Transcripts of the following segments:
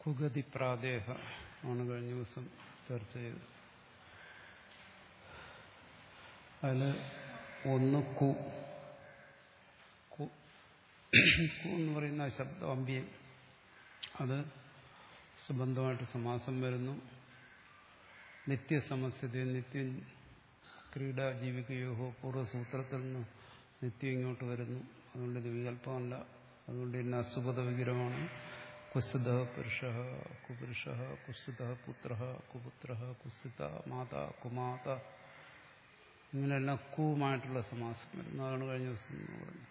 കുഗതി പ്രാദേഹ ആണ് കഴിഞ്ഞ ദിവസം ചർച്ച ചെയ്തത് അതിൽ ഒന്ന് കു കു കു എന്ന് പറയുന്ന ശബ്ദം അമ്പ്യം അത് സുബന്ധമായിട്ട് സമാസം വരുന്നു നിത്യസമസ്യത നിത്യം ക്രീഡ ജീവിക്കയോഹോ പൂർവ്വസൂത്രത്തിൽ നിന്ന് നിത്യം ഇങ്ങോട്ട് വരുന്നു അതുകൊണ്ട് ഇത് വികല്പമല്ല അതുകൊണ്ട് ഇന്ന അസുഖത വിഗ്രഹമാണ് കുസ്തുത പുരുഷ കുപുരുഷ കുസ്തുത പുത്ര കുപുത്ര കുസ്തുത മാത കുമാത ഇങ്ങനെയെല്ലാം കൂമായിട്ടുള്ള സമാസം വരുന്നു അതാണ് കഴിഞ്ഞ ദിവസം നമ്മൾ പറഞ്ഞത്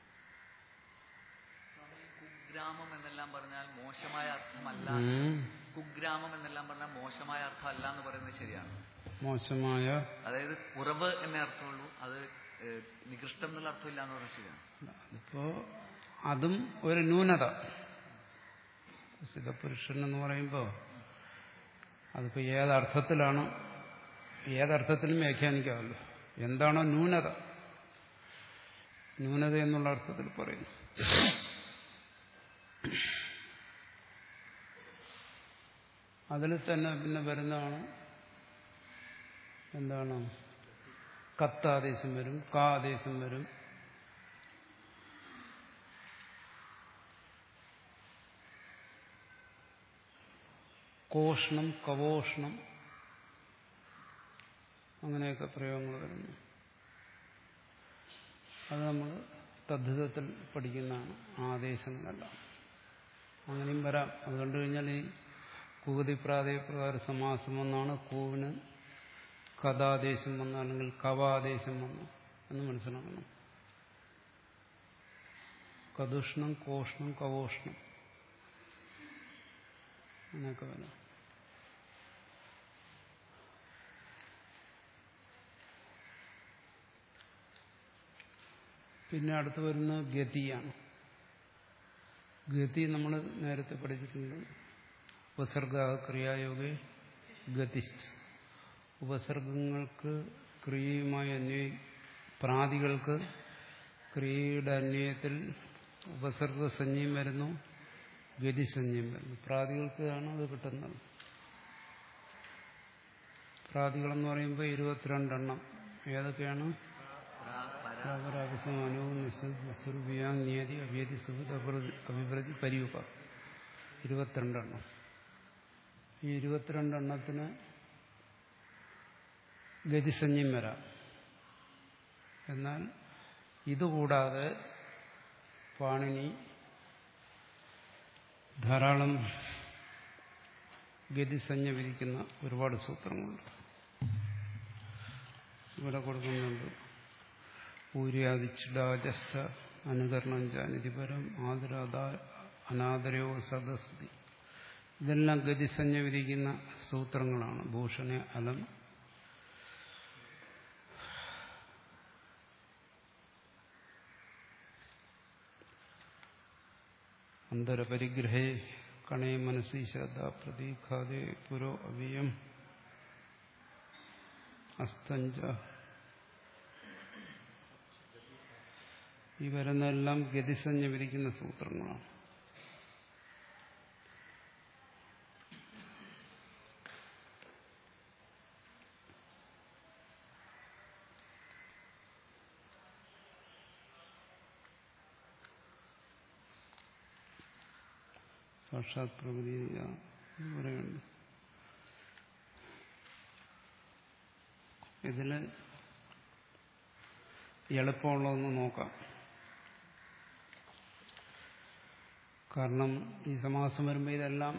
കുഗ്രാമം എന്നെല്ലാം പറഞ്ഞാൽ മോശമായ അർത്ഥമല്ല ഉം. കുഗ്രാമം എന്നെല്ലാം പറഞ്ഞാൽ മോശമായ അർത്ഥമല്ല എന്ന് പറയുന്നത് ശരിയാണ് മോശമായ അതായത് കുറവ് എന്നേ അർത്ഥമുള്ളൂ അത് ഏഹ്, നികൃഷ്ടം എന്നുള്ള അർത്ഥമില്ല എന്ന് പറഞ്ഞാൽ ശരിയാണ് അതിപ്പോ അതും ഒരു ന്യൂനത സിദ്ധപുരുഷൻ എന്ന് പറയുമ്പോൾ അതിപ്പോ ഏതർത്ഥത്തിലാണ് ഏതർത്ഥത്തിലും വ്യാഖ്യാനിക്കാമല്ലോ എന്താണോ ന്യൂനത ന്യൂനത എന്നുള്ള അർത്ഥത്തിൽ പറയുന്നു അതിൽ തന്നെ പിന്നെ വരുന്നതാണ് എന്താണ് കത്താദേശം വരും കാ ആദേശം വരും കോഷ്ണം കവോഷ്ണം അങ്ങനെയൊക്കെ പ്രയോഗങ്ങൾ വരുന്നു അത് നമ്മൾ തദ്ധിതത്തിൽ പഠിക്കുന്നതാണ് ആദേശങ്ങളെല്ലാം അങ്ങനെയും വരാം അത് കണ്ടു കഴിഞ്ഞാൽ ഈ കൂതി പ്രാദേശപ്രകാര സമാസം വന്നാണ് കൂവിന് കഥാദേശം വന്ന അല്ലെങ്കിൽ കവാദേശം വന്നു എന്ന് മനസ്സിലാക്കണം കദുഷ്ണം കോഷ്ണം കവോഷ്ണം അങ്ങനെയൊക്കെ വരാം പിന്നെ അടുത്ത് വരുന്ന ഗതിയാണ് ഗതി നമ്മൾ നേരത്തെ പഠിച്ചിട്ടുണ്ട് ഉപസർഗ ക്രിയായോഗെ ഗതിഷ്ഠ ഉപസർഗങ്ങൾക്ക് ക്രിയയുമായി അന്വയ പ്രാതികൾക്ക് ക്രിയയുടെ അന്വയത്തിൽ ഉപസർഗസഞ്ജയും വരുന്നു ഗതിസഞ്ജയും വരുന്നു പ്രാതികൾക്കാണ് അത് കിട്ടുന്നത് പ്രാതികളെന്ന് പറയുമ്പോൾ ഇരുപത്തിരണ്ടെണ്ണം ഏതൊക്കെയാണ് രാഗരാഗസമാനവും നിസ്വരൂപിയാങ് നിയതി അവ്യതി സുഹൃത് അഭിപ്രതി പര്യൂപ ഇരുപത്തിരണ്ടെണ്ണം ഈ ഇരുപത്തിരണ്ടെണ്ണത്തിന് ഗതിസഞ്ജം വരാം എന്നാൽ ഇതുകൂടാതെ പാണിനി ധാരാളം ഗതിസഞ്ജ വിധിക്കുന്ന ഒരുപാട് സൂത്രങ്ങളുണ്ട് ഇവിടെ കൊടുക്കുന്നുണ്ട് പൂര്യാദിച്ചിടാജസ്ഥ അനുകരണം ജാനിധിപരം ആദരാദ അനാദരയോ സദസ്തി ഇതെല്ലാം ഗതിസഞ്ജ വിധിക്കുന്ന സൂത്രങ്ങളാണ് ഭൂഷണ അലം അന്തരപരിഗ്രഹേ കണേ മനസ്സി ശ്രദ്ധ പ്രതീഖാദേ പുരോ അവ്യം അസ്തഞ്ച ഈ വരുന്നതെല്ലാം ഗതിസഞ്ജ വിധിക്കുന്ന സൂത്രങ്ങളാണ് സാക്ഷാത് പ്രകൃതി പറയുന്നുണ്ട് ഇതില് എളുപ്പമുള്ളതൊന്ന് നോക്കാം കാരണം ഈ സമാസം വരുമ്പോൾ ഇതെല്ലാം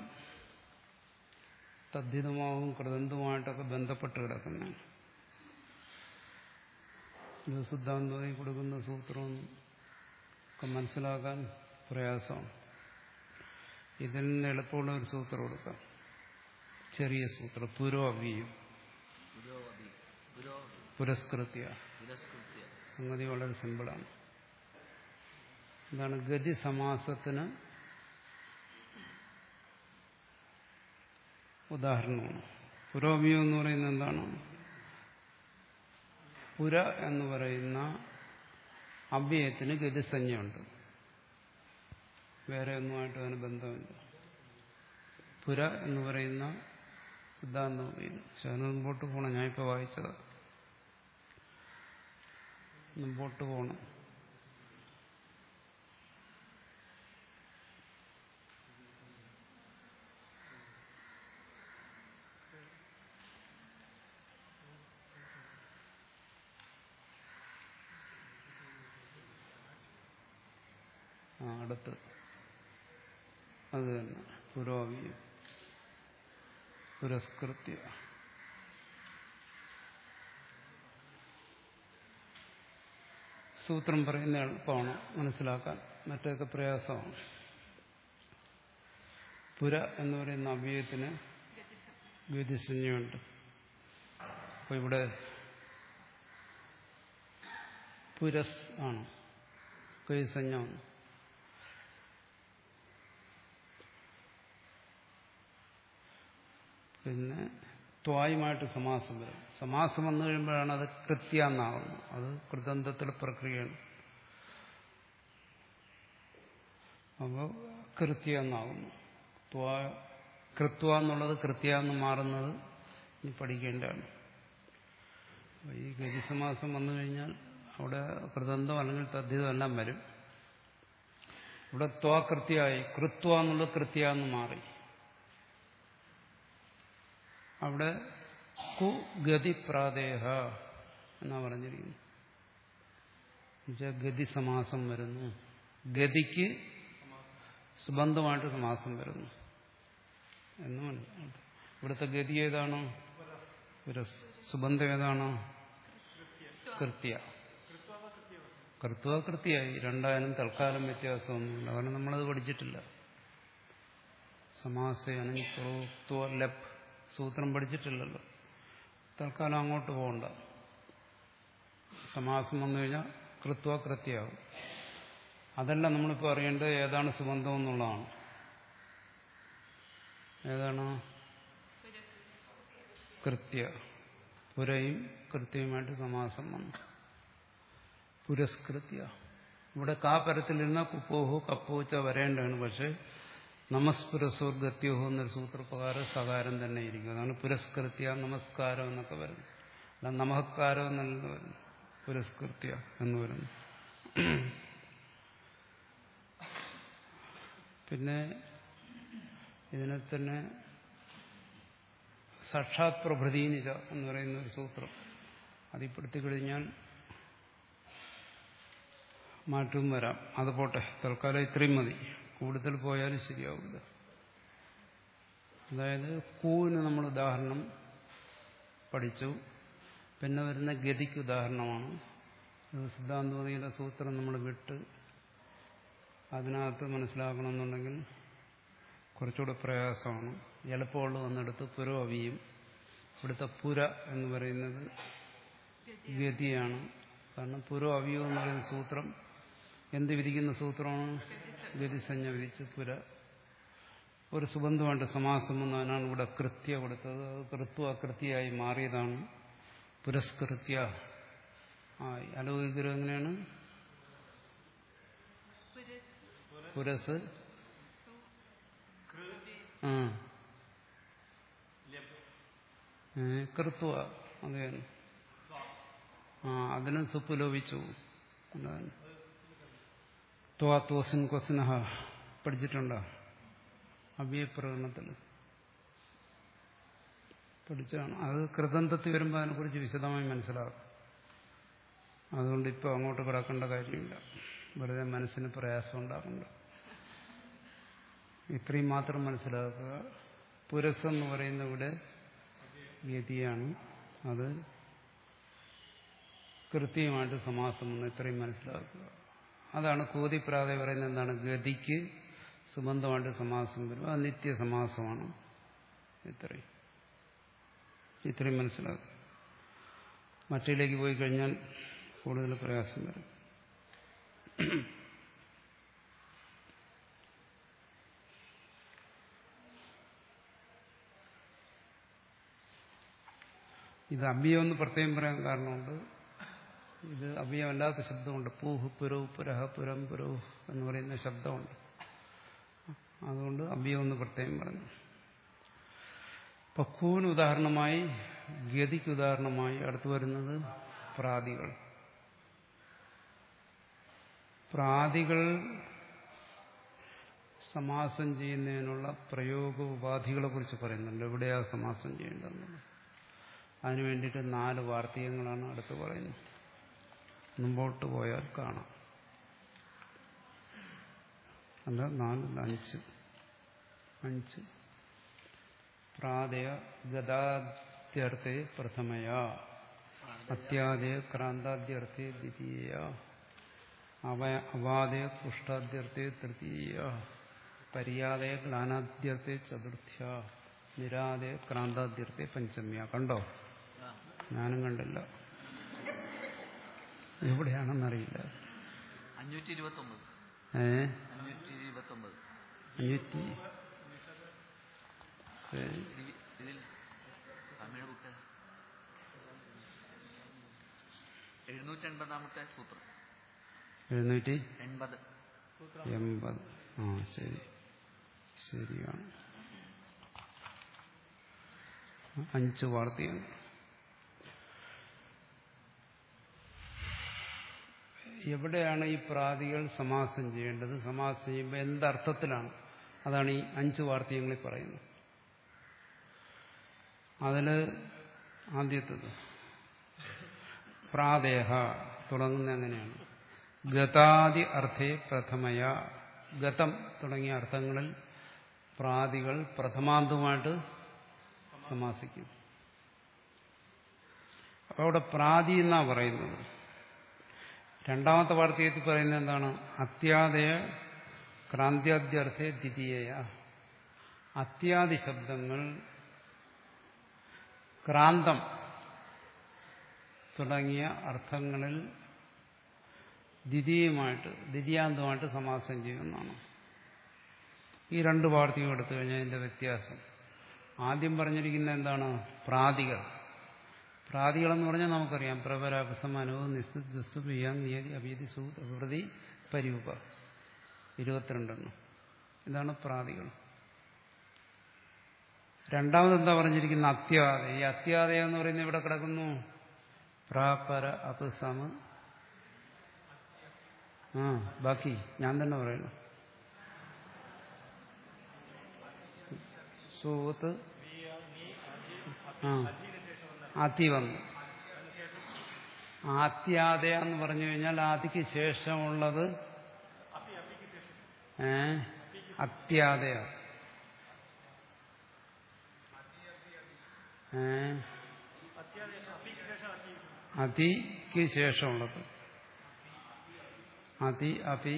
തദ്ധിതമാവും കൃതന്തുമായിട്ടൊക്കെ ബന്ധപ്പെട്ട് കിടക്കുന്നതാണ് ഇത് സിദ്ധാന്തമായി കൊടുക്കുന്ന സൂത്രമൊന്നും ഒക്കെ മനസ്സിലാക്കാൻ പ്രയാസമാണ് ഇതിൽ നിന്ന് എളുപ്പമുള്ള ഒരു സൂത്രം കൊടുക്കാം ചെറിയ സൂത്രം പുരോ അവ്യം പുരോവധി പുരോ പുരസ്കൃത്യ പുരസ്കൃത്യ സംഗതി വളരെ സിമ്പിളാണ് എന്താണ് ഗതി സമാസത്തിന് ഉദാഹരണമാണ് പുരോവ്യം എന്ന് പറയുന്നത് എന്താണ് പുര എന്ന് പറയുന്ന അവ്യയത്തിന് ഗതിസഞ്ജയുണ്ട് വേറെ ഒന്നുമായിട്ട് അതിന് ബന്ധമില്ല പുര എന്ന് പറയുന്ന സിദ്ധാന്തം പക്ഷെ അതിന് മുമ്പോട്ട് പോകണം ഞാനിപ്പോൾ വായിച്ചത് മുമ്പോട്ട് പോകണം ആ അടുത്ത് അത് തന്നെ പുരോവിയം പുരസ്കൃത്യ സൂത്രം പറയുന്ന എളുപ്പമാണ് മനസ്സിലാക്കാൻ മറ്റൊക്കെ പ്രയാസമാണ് പുര എന്ന് പറയുന്ന അവയവത്തിന് ഗതിസഞ്ജയുണ്ട് അപ്പൊ ഇവിടെ പുരസ് ആണ് ഗതിസഞ്ജമാണ് പിന്നെ ത്വായുമായിട്ട് സമാസം വരും സമാസം വന്നു കഴിയുമ്പോഴാണ് അത് കൃത്യ എന്നാകുന്നത് അത് കൃതന്തത്തിലെ പ്രക്രിയയാണ് അപ്പോൾ കൃത്യ എന്നാകുന്നു ത്വാ കൃത്വ എന്നുള്ളത് കൃത്യ എന്ന് മാറുന്നത് ഇനി പഠിക്കേണ്ടതാണ് ഈ ഗതിസമാസം വന്നു കഴിഞ്ഞാൽ അവിടെ കൃതന്തം അല്ലെങ്കിൽ തദ്ധിതം എല്ലാം വരും ഇവിടെ ത്വാകൃത്യമായി കൃത്വ എന്നുള്ളത് കൃത്യ എന്ന് മാറി അവിടെ കു ഗതി പ്രാദേഹ എന്നാ പറഞ്ഞിരിക്കുന്നു എന്നുവെച്ചാൽ ഗതി സമാസം വരുന്നു ഗതിക്ക് സുബന്ധമായിട്ട് സമാസം വരുന്നു എന്ന് മനസ്സിലാവും ഇവിടുത്തെ ഗതി ഏതാണോ പുരസ് സുബന്ധം ഏതാണോ കൃത്യ കൃത്വ കൃത്യമായി രണ്ടായാലും തൽക്കാലം വ്യത്യാസമൊന്നുമില്ല കാരണം നമ്മളത് പഠിച്ചിട്ടില്ല സമാസേന പ്രോക്തോ ലപ് സൂത്രം പഠിച്ചിട്ടില്ലല്ലോ തൽക്കാലം അങ്ങോട്ട് പോകണ്ട സമാസം വന്നു കഴിഞ്ഞാൽ കൃത്വ കൃത്യമാകും അതല്ല നമ്മളിപ്പോൾ അറിയേണ്ടത് ഏതാണ് സുബന്ധം എന്നുള്ളതാണ് ഏതാണ് കൃത്യ പുരയും കൃത്യമായിട്ട് സമാസം വന്നു പുരസ്കൃത്യ ഇവിടെ കാ പരത്തിലിരുന്ന കുപ്പോഹോ കപ്പോച്ച വരേണ്ടതാണ് പക്ഷെ നമസ്പുരസ്വർഗത്യോഹോ എന്നൊരു സൂത്രപ്രകാരം സകാരം തന്നെ ഇരിക്കും അതാണ് പുരസ്കൃത്യ നമസ്കാരം എന്നൊക്കെ വരുന്നത് അല്ല നമസ്കാരം എന്നല്ല വരുന്നു പുരസ്കൃത്യ എന്ന് വരുന്നു പിന്നെ ഇതിനെ തന്നെ സാക്ഷാത് പ്രഭൃതീനിത എന്ന് പറയുന്ന ഒരു സൂത്രം അതിൽപ്പെടുത്തി കഴിഞ്ഞാൽ മാറ്റവും വരാം അത് പോട്ടെ തൽക്കാലം ഇത്രയും മതി കൂടുതൽ പോയാലും ശരിയാവില്ല അതായത് കൂവിന് നമ്മൾ ഉദാഹരണം പഠിച്ചു പിന്നെ വരുന്ന ഗതിക്ക് ഉദാഹരണമാണ് സിദ്ധാന്തോതിയുടെ സൂത്രം നമ്മൾ വിട്ട് അതിനകത്ത് മനസ്സിലാക്കണമെന്നുണ്ടെങ്കിൽ കുറച്ചുകൂടെ പ്രയാസമാണ് എളുപ്പമുള്ള വന്നെടുത്ത് പുരോവിയും ഇവിടുത്തെ പുര എന്ന് പറയുന്നത് ഗതിയാണ് കാരണം പുരോ അവിയോ എന്ന് പറയുന്ന സൂത്രം എന്ത് വിധിക്കുന്ന സൂത്രമാണ് ഗതിസഞ്ജ വിധിച്ച് പുര ഒരു സുബന്ധമായിട്ട് സമാസം എന്നതിനാണ് ഇവിടെ കൃത്യ കൊടുത്തത് അത് കൃത്വ അകൃത്യയായി മാറിയതാണ് പുരസ്കൃത്യ ആയി അലോകിഗുരു എങ്ങനെയാണ് പുരസ് ആ കൃത്വ അതെ ആ അതിനും സുപ്പ് ലോപിച്ചു എന്താണ് ത്വാത്തോസിൻ കൊസിനഹ പഠിച്ചിട്ടുണ്ടോ അവ്യപ്രകടനത്തിൽ പഠിച്ചാണ് അത് കൃതന്തത്തിൽ വരുമ്പോൾ അതിനെക്കുറിച്ച് വിശദമായി മനസ്സിലാക്കും അതുകൊണ്ട് ഇപ്പോൾ അങ്ങോട്ട് കിടക്കേണ്ട കാര്യമില്ല വെറുതെ മനസ്സിന് പ്രയാസം ഉണ്ടാക്കണ്ട ഇത്രയും മാത്രം മനസ്സിലാക്കുക പുരസ് എന്ന് പറയുന്ന ഇവിടെ ഗതിയാണ് അത് കൃത്യമായിട്ട് സമാസം എന്ന് ഇത്രയും മനസ്സിലാക്കുക അതാണ് കോതിപ്രാതെ പറയുന്നത് എന്താണ് ഗതിക്ക് സുബന്ധമായിട്ട് സമാസം വരും അത് നിത്യസമാസമാണ് ഇത്രയും ഇത്രയും മനസ്സിലാക്കുക മറ്റിലേക്ക് പോയി കഴിഞ്ഞാൽ കൂടുതൽ പ്രയാസം വരും ഇത് അഭ്യമെന്ന് പ്രത്യേകം പറയാൻ കാരണമുണ്ട് ഇത് അവ്യമല്ലാത്ത ശബ്ദമുണ്ട് പൂഹ് പുരവ് പുരഹ പുരം പുരവ് എന്ന് പറയുന്ന ശബ്ദമുണ്ട് അതുകൊണ്ട് അവ്യമെന്ന് പ്രത്യേകം പറഞ്ഞു പക്കൂന് ഉദാഹരണമായി ഗതിക്ക് ഉദാഹരണമായി അടുത്തു വരുന്നത് പ്രാതികൾ പ്രാതികൾ സമാസം ചെയ്യുന്നതിനുള്ള പ്രയോഗ ഉപാധികളെ കുറിച്ച് പറയുന്നുണ്ട് എവിടെയാ സമാസം ചെയ്യേണ്ടതെന്നുള്ളത് അതിനു വേണ്ടിയിട്ട് നാല് വാർത്തകങ്ങളാണ് അടുത്ത് പറയുന്നത് മുമ്പോട്ട് പോയാൽ കാണാം അല്ല നാല് അഞ്ച് അഞ്ച് പ്രാതയ ഗതാദ്യർത്ഥേ പ്രഥമയ അത്യാദയ ക്രാന്താദ്യർത്ഥേ ദ്വിതീയ അവാദയ കുഷ്ടാദ്യർത്ഥേ തൃതീയ പര്യാദയ ഗ്ലാനാദ്യർത്ഥേ ചതുർത്ഥ്യ നിരാദയ ക്രാന്താദ്യർത്ഥേ പഞ്ചമ്യ കണ്ടോ ആ. ഞാനും കണ്ടില്ല എവിടെയാണെന്നറിയില്ല അഞ്ഞൂറ്റി ഇരുപത്തി ഒമ്പത് ഏ അഞ്ഞൂറ്റി ഇരുപത്തി ഒമ്പത് അഞ്ഞൂറ്റി ശരി ഇതിൽ തമിഴ് ബുക്ക് എഴുന്നൂറ്റി എൺപതാമത്തെ സൂത്രം എഴുന്നൂറ്റി എൺപത് എൺപത് ആ ശരി ശരിയാണ് അഞ്ച് വാർത്തയാണ് എവിടെയാണ് ഈ പ്രാതികൾ സമാസം ചെയ്യേണ്ടത് സമാസം ചെയ്യുമ്പോൾ എന്തർത്ഥത്തിലാണ് അതാണ് ഈ അഞ്ച് വാർത്തകങ്ങളിൽ പറയുന്നത് അതിൽ ആദ്യത്തത് പ്രാദേഹ തുടങ്ങുന്ന എങ്ങനെയാണ് ഗതാദി അർത്ഥേ പ്രഥമയ ഗതം തുടങ്ങിയ അർത്ഥങ്ങളിൽ പ്രാതികൾ പ്രഥമാന്തമായിട്ട് സമാസിക്കും അപ്പോൾ അവിടെ പ്രാതി എന്നാ പറയുന്നത് രണ്ടാമത്തെ വാർത്തകത്തിൽ പറയുന്നത് എന്താണ് അത്യാദയ ക്രാന്ത്യാദ്യർത്ഥേ ദ്വിതീയ അത്യാദി ശബ്ദങ്ങൾ ക്രാന്തം തുടങ്ങിയ അർത്ഥങ്ങളിൽ ദ്വിതീയമായിട്ട് ദ്വിതീയാന്തമായിട്ട് സമാസം ചെയ്യുന്നതാണ് ഈ രണ്ട് വാർത്തയും എടുത്തു കഴിഞ്ഞാൽ ഇതിന്റെ വ്യത്യാസം ആദ്യം പറഞ്ഞിരിക്കുന്ന എന്താണ് പ്രാതികൾ പ്രാതികളെന്ന് പറഞ്ഞാൽ നമുക്കറിയാം പ്രപരാപസമാനവും നിസ്തു പ്രിയാം നിയതി അഭീതി സൂത് അഭിവൃതി പരൂപ ഇരുപത്തിരണ്ടെണ്ണം ഇതാണ് പ്രാതികൾ രണ്ടാമത് എന്താ പറഞ്ഞിരിക്കുന്ന അത്യാദ ഈ അത്യാദ എന്ന് പറയുന്നത് ഇവിടെ കിടക്കുന്നു പ്രാപര അപസമ ആ ബാക്കി ഞാൻ തന്നെ പറയണം സൂത്ത് ആ അതി വന്നു ആത്യാദയ എന്ന് പറഞ്ഞു കഴിഞ്ഞാൽ ആദിക്ക് ശേഷമുള്ളത് ഏ അത്യാദയ ഏ അതിക്ക് ശേഷമുള്ളത് അതി അപി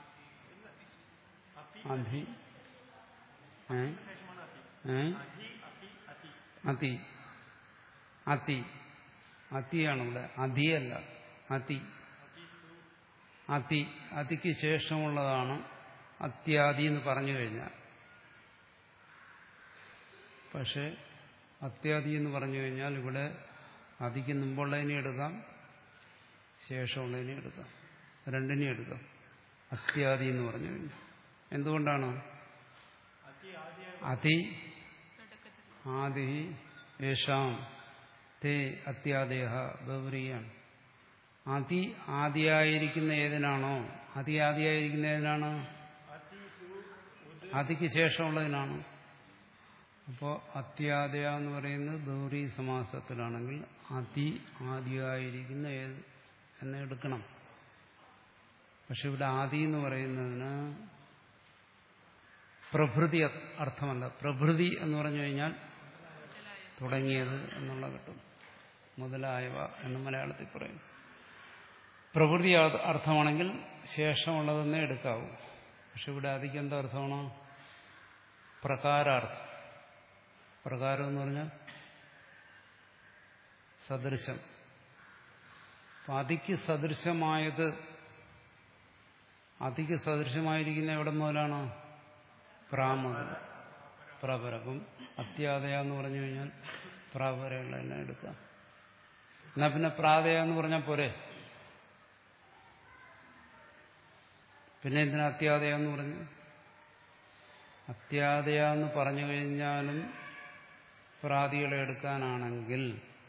അധി ഏ ഏ അതി അതി അതിയാണ് ഇവിടെ അധിയല്ല അതി അതി അതിക്ക് ശേഷമുള്ളതാണ് അത്യാദി എന്ന് പറഞ്ഞു കഴിഞ്ഞാൽ പക്ഷെ അത്യാദി എന്ന് പറഞ്ഞു കഴിഞ്ഞാൽ ഇവിടെ അതിക്ക് മുമ്പുള്ളതിനെ എടുക്കാം ശേഷമുള്ളതിനെ എടുക്കാം രണ്ടിനെ എടുക്കാം അത്യാദി എന്ന് പറഞ്ഞു കഴിഞ്ഞാൽ എന്തുകൊണ്ടാണ് അതി ആദി യേശാം തേ അത്യാദയ ബൗരിയാണ് അതി ആദിയായിരിക്കുന്ന ഏതിനാണോ അതി ആദിയായിരിക്കുന്ന ഏതിനാണ് അതിക്ക് ശേഷമുള്ളതിനാണ് അപ്പോൾ അത്യാദയ എന്ന് പറയുന്നത് ഗൗരി സമാസത്തിലാണെങ്കിൽ അതി ആദിയായിരിക്കുന്ന ഏത് എന്ന് എടുക്കണം പക്ഷെ ഇവിടെ ആദി എന്ന് പറയുന്നതിന് പ്രഭൃതി അർത്ഥമല്ല പ്രഭൃതി എന്ന് പറഞ്ഞു കഴിഞ്ഞാൽ തുടങ്ങിയത് എന്നുള്ള കിട്ടും മുതലായവ എന്ന് മലയാളത്തിൽ പറയും പ്രകൃതി അർത്ഥമാണെങ്കിൽ ശേഷമുള്ളതെന്നേ എടുക്കാവൂ പക്ഷെ ഇവിടെ അതിക്ക് എന്താ അർത്ഥമാണ് പ്രകാരാർത്ഥം പ്രകാരം എന്ന് പറഞ്ഞാൽ സദൃശം അപ്പം അതിക്ക് സദൃശമായത് അതിക്ക് സദൃശമായിരിക്കുന്ന എവിടെ മുതലാണ് പ്രാമുതൽ പ്രാപരകം അത്യാദയ എന്ന് പറഞ്ഞു കഴിഞ്ഞാൽ പ്രാപരകളെ എല്ലാം എടുക്കാം എന്നാ പിന്നെ പ്രാതയ എന്ന് പറഞ്ഞാൽ പോരെ പിന്നെ എന്തിനാ അത്യാദയ എന്ന് പറഞ്ഞു അത്യാദയ എന്ന് പറഞ്ഞു കഴിഞ്ഞാലും പ്രാതികളെ എടുക്കാനാണെങ്കിൽ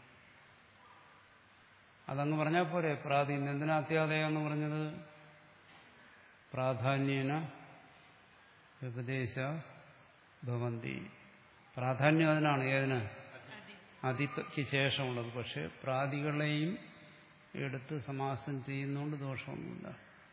അതങ്ങ് പറഞ്ഞാൽ പോരെ പ്രാതിന് എന്തിനാ അത്യാദയം എന്ന് പറഞ്ഞത് പ്രാധാന്യേന വ്യപദേശ ഭവന്തി പ്രാധാന്യം അതിനാണ് ഏതിന് അതിക്ക് ശേഷമുള്ളത് പക്ഷെ പ്രാതികളെയും എടുത്ത് സമാസം ചെയ്യുന്നതുകൊണ്ട് ദോഷമൊന്നുമില്ല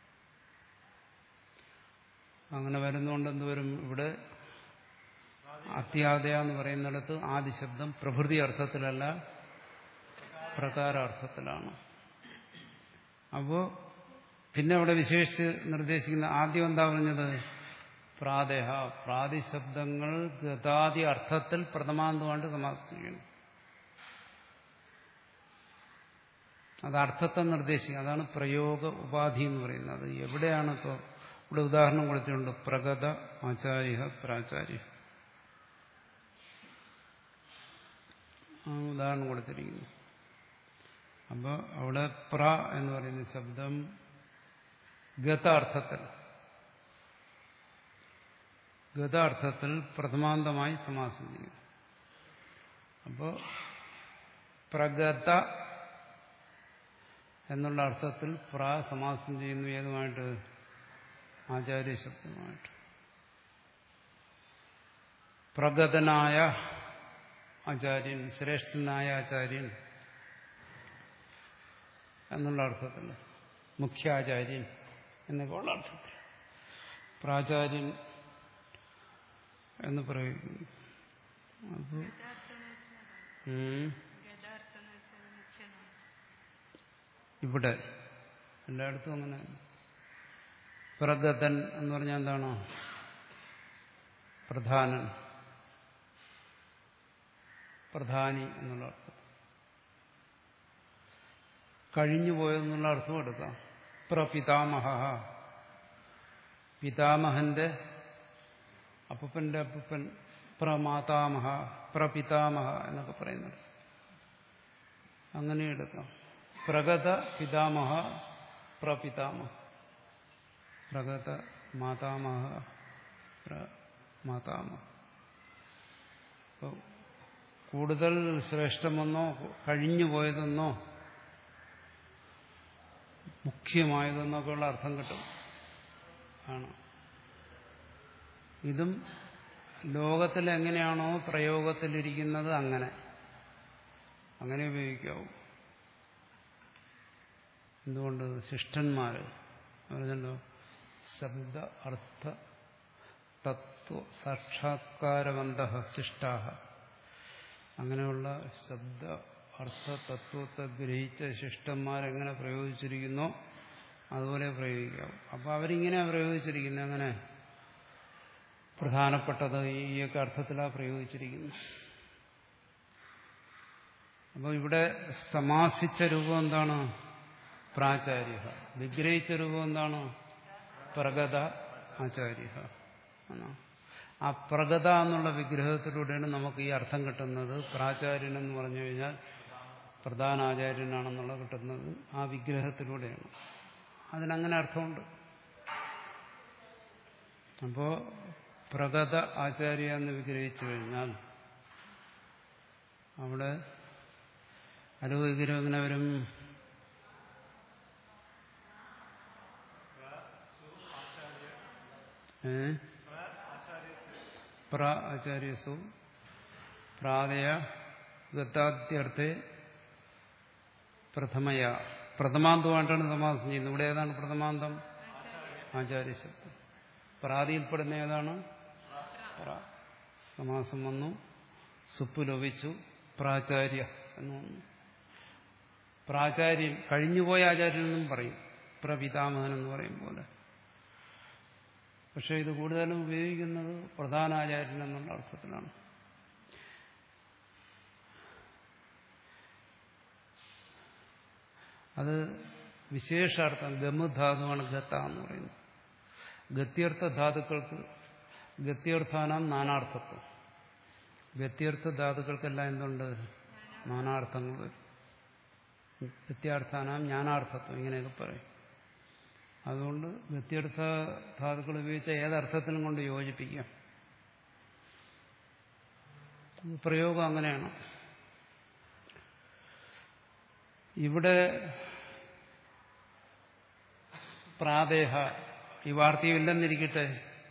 അങ്ങനെ വരുന്നതുകൊണ്ട് എന്തുവരും ഇവിടെ അത്യാദയ എന്ന് പറയുന്നിടത്ത് ആദ്യ ശബ്ദം പ്രഭൃതി അർത്ഥത്തിലല്ല പ്രകാരാർത്ഥത്തിലാണ് അപ്പോ പിന്നെ അവിടെ വിശേഷിച്ച് നിർദ്ദേശിക്കുന്ന ആദ്യം എന്താ പറഞ്ഞത് പ്രാദേഹ പ്രാതിശബ്ദങ്ങൾ ഗതാദി അർത്ഥത്തിൽ പ്രഥമാന്തമായിട്ട് സമാസിക്കുകയാണ് അത് അർത്ഥത്തെ നിർദ്ദേശിക്കുക അതാണ് പ്രയോഗ ഉപാധി എന്ന് പറയുന്നത് എവിടെയാണ് ഇപ്പോൾ ഇവിടെ ഉദാഹരണം കൊടുത്തിട്ടുണ്ട് പ്രഗത ആചാര്യ പ്രാചാര്യ ആ ഉദാഹരണം കൊടുത്തിരിക്കുന്നു അപ്പോൾ അവിടെ പ്ര എന്ന് പറയുന്ന ശബ്ദം ഗതാർത്ഥത്തിൽ ഗതാർത്ഥത്തിൽ പ്രഥമാന്തമായി സമാസം ചെയ്യും അപ്പോൾ പ്രഗത എന്നുള്ള അർത്ഥത്തിൽ പ്ര സമാസം ചെയ്യുന്നു ഏതുമായിട്ട് ആചാര്യ ശബ്ദമായിട്ട് പ്രഗതനായ ആചാര്യൻ ശ്രേഷ്ഠനായ ആചാര്യൻ എന്നുള്ള അർത്ഥത്തിൽ മുഖ്യാചാര്യൻ എന്നൊക്കെ ഉള്ള അർത്ഥത്തിൽ പ്രാചാര്യൻ എന്ന് പ്രയോഗിക്കുന്നു അപ്പോൾ ഇവിടെ എല്ലായിടത്തും അങ്ങനെ പ്രഗതൻ എന്ന് പറഞ്ഞാൽ എന്താണ് പ്രധാനൻ പ്രധാനി എന്നുള്ള അർത്ഥം കഴിഞ്ഞു പോയെന്നുള്ള അർത്ഥം എടുക്കാം പ്രപിതാമഹ പിതാമഹന്റെ അപ്പൂപ്പന്റെ അപ്പൂപ്പൻ പ്രമാതാമഹ പ്രപിതാമഹ എന്നൊക്കെ പറയുന്നത് അങ്ങനെ എടുക്കാം പ്രഗത പിതാമഹ പ്രപിതാമഹ പ്രഗത മാതാമഹ മാതാമഹ കൂടുതൽ ശ്രേഷ്ഠമെന്നോ കഴിഞ്ഞു പോയതെന്നോ മുഖ്യമായതെന്നൊക്കെയുള്ള അർത്ഥം കിട്ടും ആണ് ഇതും ലോകത്തിൽ എങ്ങനെയാണോ പ്രയോഗത്തിലിരിക്കുന്നത് അങ്ങനെ അങ്ങനെ ഉപയോഗിക്കാവൂ എന്തുകൊണ്ട് ശിഷ്ടന്മാര് പറഞ്ഞല്ലോ ശബ്ദ അർത്ഥ തത്വ സാക്ഷാത്കാരവന്ത ശിഷ്ടാഹ അങ്ങനെയുള്ള ശബ്ദ അർത്ഥ തത്വത്തെ ഗ്രഹിച്ച ശിഷ്ടന്മാരെങ്ങനെ പ്രയോഗിച്ചിരിക്കുന്നോ അതുപോലെ പ്രയോഗിക്കാം അപ്പോൾ അവരിങ്ങനെ പ്രയോഗിച്ചിരിക്കുന്നത് അങ്ങനെ പ്രധാനപ്പെട്ടത് ഈയൊക്കെ അർത്ഥത്തിലാണ് പ്രയോഗിച്ചിരിക്കുന്നത് അപ്പോൾ ഇവിടെ സമാസിച്ച രൂപം എന്താണ് പ്രാചാര്യ വിഗ്രഹിച്ച രൂപം എന്താണ് പ്രഗത ആചാര്യ എന്നാണ് ആ പ്രഗത എന്നുള്ള വിഗ്രഹത്തിലൂടെയാണ് നമുക്ക് ഈ അർത്ഥം കിട്ടുന്നത് പ്രാചാര്യൻ എന്ന് പറഞ്ഞു കഴിഞ്ഞാൽ പ്രധാന ആചാര്യനാണെന്നുള്ള കിട്ടുന്നത് ആ വിഗ്രഹത്തിലൂടെയാണ് അതിനങ്ങനെ അർത്ഥമുണ്ട് അപ്പോ പ്രഗത ആചാര്യ എന്ന് വിഗ്രഹിച്ചു കഴിഞ്ഞാൽ അവിടെ അലവ് വിഗ്രഹം എങ്ങനെ വരും ഏ പ്ര ആചാര്യസു പ്രാതയ ഗത്താദ്യർത്ഥേ പ്രഥമയ പ്രഥമാന്തമായിട്ടാണ് സമാസം ചെയ്യുന്നത് ഇവിടെ ഏതാണ് പ്രഥമാന്തം ആചാര്യശബ്ദം പ്രാതിയിൽപ്പെടുന്ന ഏതാണ് പ്ര സമാസം വന്നു സുപ്പ് ലോപിച്ചു പ്രാചാര്യ എന്ന് വന്നു പ്രാചാര്യൻ കഴിഞ്ഞുപോയ ആചാര്യൻ എന്നും പറയും പ്രപിതാമഹൻ എന്ന് പറയും പോലെ പക്ഷെ ഇത് കൂടുതലും ഉപയോഗിക്കുന്നത് പ്രധാന ആചാര്യൻ എന്നുള്ള അർത്ഥത്തിലാണ് അത് വിശേഷാർത്ഥം ഗമുധാതുവാണ് ഗത്ത എന്ന് പറയുന്നത് ഗത്യർത്ഥ ധാതുക്കൾക്ക് ഗത്യർത്ഥാനാം നാനാർത്ഥത്വം ഗത്യർത്ഥ ധാതുക്കൾക്കെല്ലാം എന്തുണ്ട് നാനാർത്ഥങ്ങൾ വരും ഗത്യാർത്ഥാനാം ജ്ഞാനാർത്ഥത്വം ഇങ്ങനെയൊക്കെ പറയും അതുകൊണ്ട് വ്യത്യർത്ഥ ധാതുക്കൾ ഉപയോഗിച്ച ഏതർത്ഥത്തിനും കൊണ്ട് യോജിപ്പിക്കാം പ്രയോഗം അങ്ങനെയാണ് ഇവിടെ പ്രാദേഹ ഈ വാർത്തയില്ലെന്നിരിക്കട്ടെ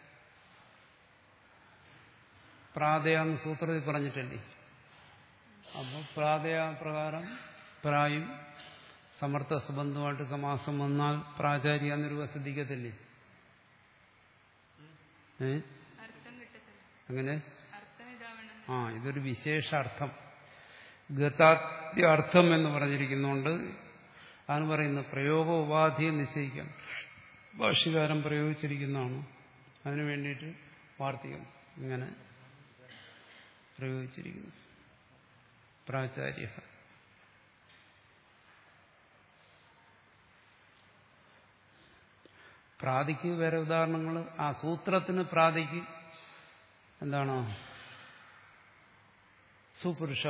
പ്രാദേയ എന്ന് സൂത്രത്തിൽ പറഞ്ഞിട്ടല്ലേ അപ്പോൾ പ്രാദേയ പ്രകാരം പ്രായും സമർത്ഥ സുബന്ധമായിട്ട് സമാസം വന്നാൽ പ്രാചാര്യ എന്നൊരു സിദ്ധിക്കത്തില്ലേ ഏ അർത്ഥം കിട്ടത്തില്ല അങ്ങനെ അർത്ഥം ഇതാവണം ആ ഇതൊരു വിശേഷ അർത്ഥം ഗതാദ്യ അർത്ഥം എന്ന് പറഞ്ഞിരിക്കുന്നതുകൊണ്ട് അതാണ് പറയുന്നത് പ്രയോഗ ഉപാധിയെ നിശ്ചയിക്കാം ഭാഷ്യകാരം പ്രയോഗിച്ചിരിക്കുന്നതാണ് അതിനു വേണ്ടിയിട്ട് വാർത്തികം ഇങ്ങനെ പ്രയോഗിച്ചിരിക്കുന്നു പ്രാചാര്യ പ്രാതിക്ക് വേറെ ഉദാഹരണങ്ങൾ ആ സൂത്രത്തിന് പ്രാതിക്ക് എന്താണ് സുപുരുഷ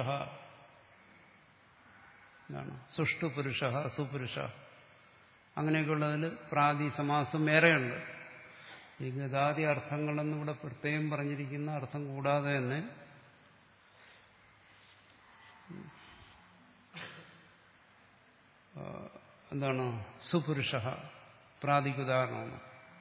എന്താണ് സുഷ്ടു പുരുഷ സുപുരുഷ അങ്ങനെയൊക്കെയുള്ളതിൽ പ്രാതി സമാസം വേറെയുണ്ട് ഈ ഗതാദി അർത്ഥങ്ങളെന്ന് ഇവിടെ പ്രത്യേകം പറഞ്ഞിരിക്കുന്ന അർത്ഥം കൂടാതെ തന്നെ ആ, എന്താണ് സുപുരുഷ പ്രാതിക്ക് ഉദാഹരണമാണ്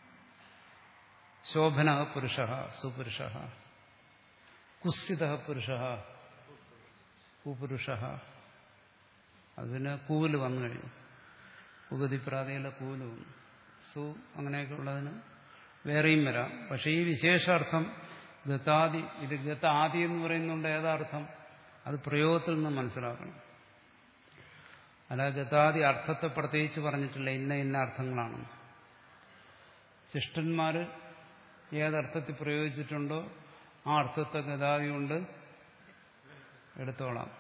ശോഭന പുരുഷ സുപുരുഷ കുസ്ഥിത പുരുഷ കുപുരുഷ അതിന് കൂല് വന്നു കഴിഞ്ഞു ഉഗതി പ്രാതിയിലെ കൂല് വന്നു സു അങ്ങനെയൊക്കെ ഉള്ളതിന് വേറെയും വരാം പക്ഷേ ഈ വിശേഷാർത്ഥം ഗതാദി ഇത് ഗത ആദി എന്ന് പറയുന്നുണ്ട് ഏതാർത്ഥം അത് പ്രയോഗത്തിൽ നിന്ന് മനസ്സിലാക്കണം അല്ല ഗതാദി അർത്ഥത്തെ പ്രത്യേകിച്ച് പറഞ്ഞിട്ടില്ല ഇന്ന ഇന്ന അർത്ഥങ്ങളാണ് ശിഷ്ടന്മാർ ഏതർത്ഥത്തിൽ പ്രയോഗിച്ചിട്ടുണ്ടോ ആ അർത്ഥത്തെ ഗതാദി കൊണ്ട് എടുത്തോളാം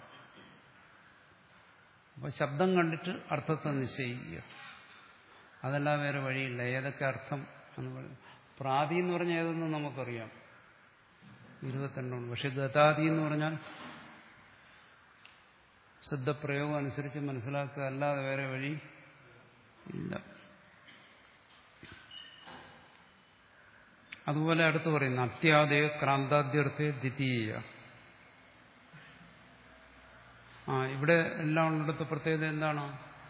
അപ്പൊ ശബ്ദം കണ്ടിട്ട് അർത്ഥത്തെ നിശ്ചയിക്കുക അതല്ല വേറെ വഴിയില്ല ഏതൊക്കെ അർത്ഥം എന്ന് പറയും പ്രാതി എന്ന് പറഞ്ഞാൽ ഏതെന്ന് നമുക്കറിയാം ഇരുപത്തെണ്ണമാണ് പക്ഷെ ഗതാദി എന്ന് പറഞ്ഞാൽ ശബ്ദപ്രയോഗം അനുസരിച്ച് മനസ്സിലാക്കുക അല്ലാതെ വേറെ വഴി ഇല്ല അതുപോലെ അടുത്ത് പറയുന്നു അത്യാദയ ക്രാന്താദ്യർത്ഥ ദ്വിതീയ ആ ഇവിടെ എല്ലാം ഉള്ളിടത്ത് പ്രത്യേകത എന്താണ്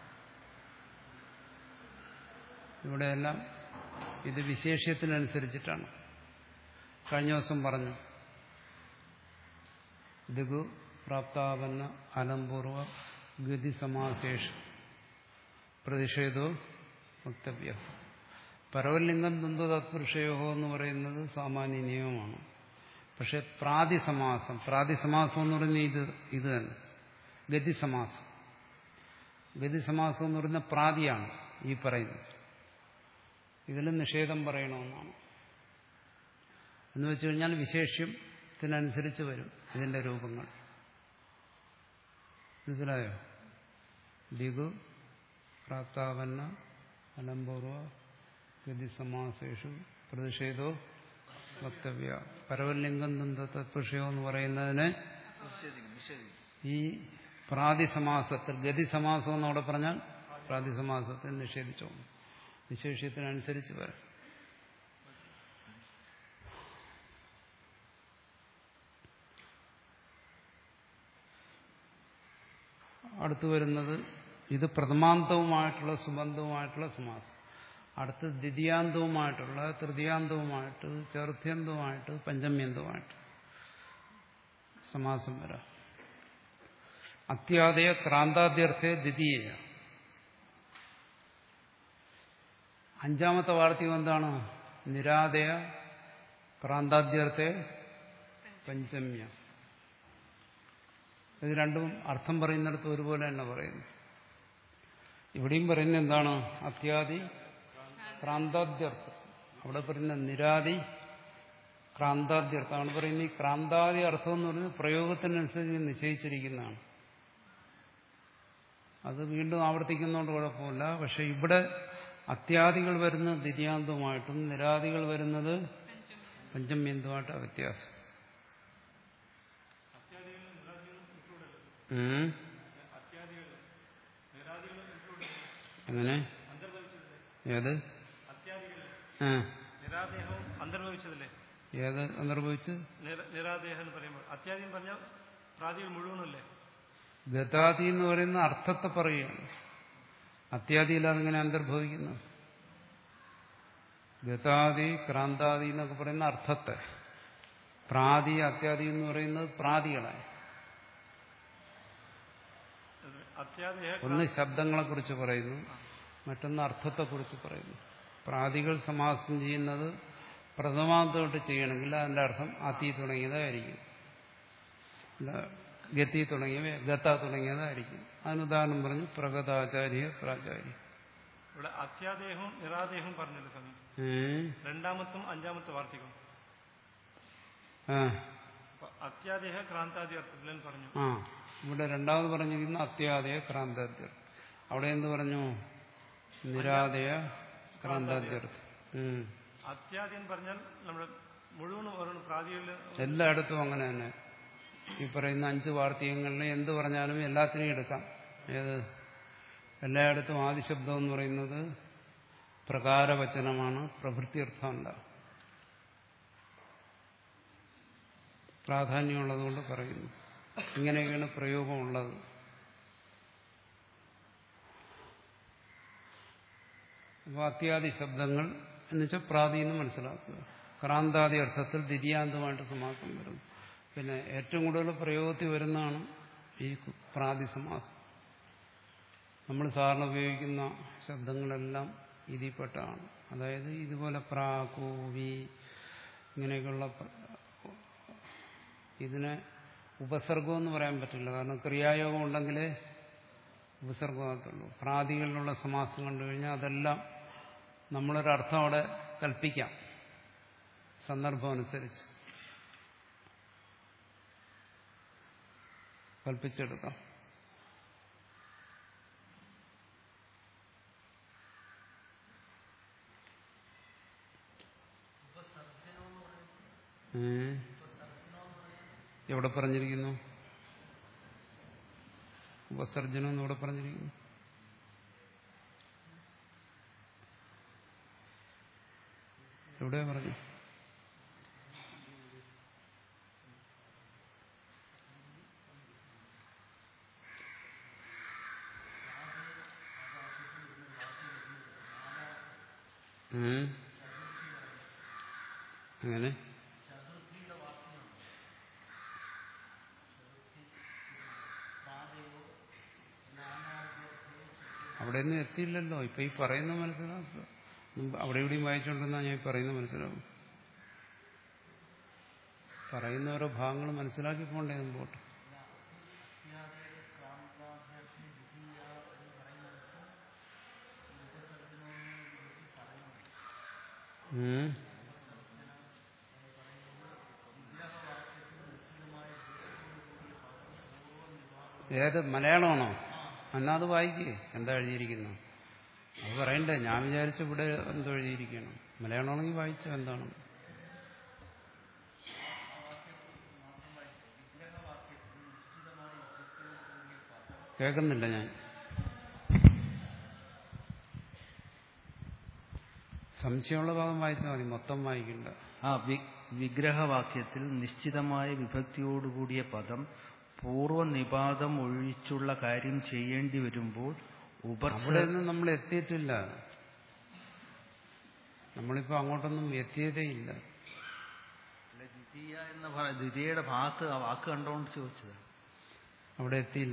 ഇവിടെ എല്ലാം ഇത് വിശേഷ്യത്തിനനുസരിച്ചിട്ടാണ് കഴിഞ്ഞ ദിവസം പറഞ്ഞു ദിഗു പ്രാപ്താവന്ന അലംപൂർവ ഗതി സമാശേഷ പ്രതിഷേധോ വക്തവ്യ പരവലിംഗം ദന്ത തത്പുരുഷയോഹോ എന്ന് പറയുന്നത് സാമാന്യ നിയമമാണ് പക്ഷെ പ്രാതിസമാസം പ്രാതിസമാസം എന്ന് പറയുന്നത് ഇത് ഇത് തന്നെ ഗതിസമാസം ഗതിസമാസം എന്ന് പറയുന്ന പ്രാതിയാണ് ഈ പറയുന്നത് ഇതിലും നിഷേധം പറയണമെന്നാണ് എന്ന് വെച്ച് കഴിഞ്ഞാൽ വിശേഷ്യത്തിനനുസരിച്ച് വരും ഇതിന്റെ രൂപങ്ങൾ മനസ്സിലായോ ദിഗു പ്രാപ്താവന്ന അലംപൂർവ ഗതിസമാസേഷു പ്രതിഷേധോ വക്തവ്യ പരവലിംഗം ദന്ത തത്പുഷയോ എന്ന് പറയുന്നതിന് നിഷേധിക്കും നിഷേധിക്കും ഈ പ്രാതിസമാസത്തിൽ ഗതിസമാസം എന്നവിടെ പറഞ്ഞാൽ പ്രാതിസമാസത്തിൽ നിഷേധിച്ചോ വിശേഷ്യത്തിനനുസരിച്ച് വരാം അടുത്തു വരുന്നത് ഇത് പ്രഥമാന്തവുമായിട്ടുള്ള സുബന്ധവുമായിട്ടുള്ള സമാസം അടുത്ത് ദ്വിതീയാന്തവുമായിട്ടുള്ള തൃതീയാന്തവുമായിട്ട് ചതുർത്ഥ്യന്തവുമായിട്ട് പഞ്ചമ്യന്തവുമായിട്ട് സമാസം വരാം അത്യാദയ ക്രാന്താദ്യർത്ഥ ദ്വിതീയ അഞ്ചാമത്തെ വാർത്തകം എന്താണ് നിരാദയ ക്രാന്താദ്യർത്ഥ പഞ്ചമ്യ ഇത് രണ്ടും അർത്ഥം പറയുന്നിടത്ത് ഒരുപോലെ തന്നെ പറയുന്നു ഇവിടെയും പറയുന്നത് എന്താണ് അത്യാദി ക്രാന്താദ്യർത്ഥം അവിടെ പറയുന്ന നിരാദി ക്രാന്താദ്യർത്ഥം അവിടെ പറയുന്ന ഈ ക്രാന്താദി അർത്ഥം എന്ന് പറയുന്നത് പ്രയോഗത്തിനനുസരിച്ച് നിശ്ചയിച്ചിരിക്കുന്നതാണ് അത് വീണ്ടും ആവർത്തിക്കുന്നതുകൊണ്ട് കുഴപ്പമില്ല പക്ഷെ ഇവിടെ അത്യാദികൾ വരുന്നത് ദ്വിതീയാന്തവുമായിട്ടും നിരാദികൾ വരുന്നത് പഞ്ചമ്യന്തമായിട്ടാണ് വ്യത്യാസം ഉം. എങ്ങനെ ഏത് ആ നിരാദേഹവും അന്തർഭവിച്ചതല്ലേ ഏത് അന്തർഭവിച്ച് നിര- നിരാദേഹം എന്ന് പറയുമ്പോൾ അത്യാദ്യം പറഞ്ഞാൽ പ്രാതികൾ മുഴുവനല്ലേ ഗതാതി എന്ന് പറയുന്ന അർത്ഥത്തെ പറയുകയാണ് അത്യാദിയിൽ അതിങ്ങനെ അന്തർഭവിക്കുന്നു ഗതാതി ക്രാന്താദി എന്നൊക്കെ പറയുന്ന അർത്ഥത്തെ പ്രാതി അത്യാദി എന്ന് പറയുന്നത് പ്രാതികളാണ് അത്യാദേഹ ഒന്ന് ശബ്ദങ്ങളെക്കുറിച്ച് പറയുന്നു മറ്റൊന്ന് അർത്ഥത്തെക്കുറിച്ച് പറയുന്നു പ്രാതികൾ സമാസം ചെയ്യുന്നത് പ്രഥമാന്തമായിട്ട് ചെയ്യണമെങ്കിൽ അതിന്റെ അർത്ഥം അതി തുടങ്ങിയതായിരിക്കും അല്ല, ഗതി തുടങ്ങിയവ ഗത തുടങ്ങിയതായിരിക്കും അതിനുദാഹരണം പറഞ്ഞു പ്രഗതാചാര്യ പ്രാചാര്യ ഇവിടെ അത്യാദേഹവും നിരാദേഹവും പറഞ്ഞല്ലോ സ്വാമി ഏ? രണ്ടാമത്തും അഞ്ചാമത്തെ വാർത്തകം ആ അപ്പൊ അത്യാദേഹ ക്രാന്താദി അർത്ഥത്തിലെന്ന് പറഞ്ഞു ആ ഇവിടെ രണ്ടാമത് പറഞ്ഞിരിക്കുന്ന അത്യാദയ ക്രാന്താദ്യർ അവിടെ എന്ത് പറഞ്ഞു നിരാദയ ക്രാന്താദ്യർത്ഥം ഉം. അത്യാദ്യം പറഞ്ഞാൽ നമ്മുടെ മുഴുവനും ഓരോന്നും പ്രാതികളിൽ എല്ലായിടത്തും അങ്ങനെ തന്നെ ഈ പറയുന്ന അഞ്ച് വാർത്തകങ്ങളിൽ എന്ത് പറഞ്ഞാലും എല്ലാത്തിനെയും എടുക്കാം ഏത് എല്ലായിടത്തും ആദിശബ്ദം എന്ന് പറയുന്നത് പ്രകാരവചനമാണ് പ്രവൃത്തിയർത്ഥമല്ല പ്രാധാന്യമുള്ളതുകൊണ്ട് പറയുന്നു ഇങ്ങനെയൊക്കെയാണ് പ്രയോഗമുള്ളത് അപ്പോൾ അത്യാദി ശബ്ദങ്ങൾ എന്ന് വെച്ചാൽ പ്രാതീന്ന് മനസ്സിലാക്കുക ക്രാന്താദി അർത്ഥത്തിൽ ദ്വിതീയാന്തമായിട്ട് സമാസം വരുന്നു പിന്നെ ഏറ്റവും കൂടുതൽ പ്രയോഗത്തിൽ വരുന്നതാണ് ഈ പ്രാതി സമാസം നമ്മൾ സാധാരണ ഉപയോഗിക്കുന്ന ശബ്ദങ്ങളെല്ലാം ഇതിൽപ്പെട്ടാണ് അതായത് ഇതുപോലെ പ്രാ കൂ വി ഇങ്ങനെയൊക്കെയുള്ള പ്ര- ഇതിനെ ഉപസർഗം എന്ന് പറയാൻ പറ്റില്ല കാരണം ക്രിയായോഗം ഉണ്ടെങ്കിലേ ഉപസർഗമാകത്തുള്ളൂ പ്രാതികളിലുള്ള സമാസം കണ്ടു കഴിഞ്ഞാൽ അതെല്ലാം നമ്മളൊരർത്ഥം അവിടെ കൽപ്പിക്കാം സന്ദർഭം അനുസരിച്ച് കൽപ്പിച്ചെടുക്കാം ഏ? എവിടെ പറഞ്ഞിരിക്കുന്നു ഉപസർജനം എന്ന് എവിടെ പറഞ്ഞിരിക്കുന്നു എവിടെ പറഞ്ഞു ഉം. അങ്ങനെ അവിടെ ഒന്നും എത്തിയില്ലല്ലോ ഇപ്പൊ ഈ പറയുന്ന മനസ്സിലാക്കുക മുമ്പ് അവിടെ ഇവിടെയും വായിച്ചുകൊണ്ടിരുന്നാൽ ഞാൻ ഈ പറയുന്നത് മനസ്സിലാവും പറയുന്ന ഓരോ ഭാഗങ്ങൾ മനസ്സിലാക്കി പോണ്ടേ മുമ്പോട്ട് ഉം. ഏത് മലയാളമാണോ എന്നാ അത് വായിക്കേ എന്താ എഴുതിയിരിക്കുന്നു അത് പറയണ്ടേ ഞാൻ വിചാരിച്ചു ഇവിടെ എന്തോ എഴുതിയിരിക്കണം മലയാളമാണെങ്കിൽ വായിച്ചോ എന്താണ് കേൾക്കുന്നില്ല ഞാൻ സംശയമുള്ള ഭാഗം വായിച്ചാൽ മതി മൊത്തം വായിക്കണ്ട ആ വി- വിഗ്രഹവാക്യത്തിൽ നിശ്ചിതമായ വിഭക്തിയോടുകൂടിയ പദം പൂർവ്വനിപാതം ഒഴിച്ചുള്ള കാര്യം ചെയ്യേണ്ടി വരുമ്പോൾ ഉപർസ അവിടെ ഒന്നും നമ്മൾ എത്തിയിട്ടില്ല നമ്മളിപ്പോ അങ്ങോട്ടൊന്നും എത്തിയതേ ഇല്ല ദ്വിതീയ എന്ന ഭ- ദ്വിതീയയുടെ ഭാഗത്ത് ആ വാക്ക് കണ്ടോണ്ട് ചോദിച്ചത് അവിടെ എത്തിയില്ല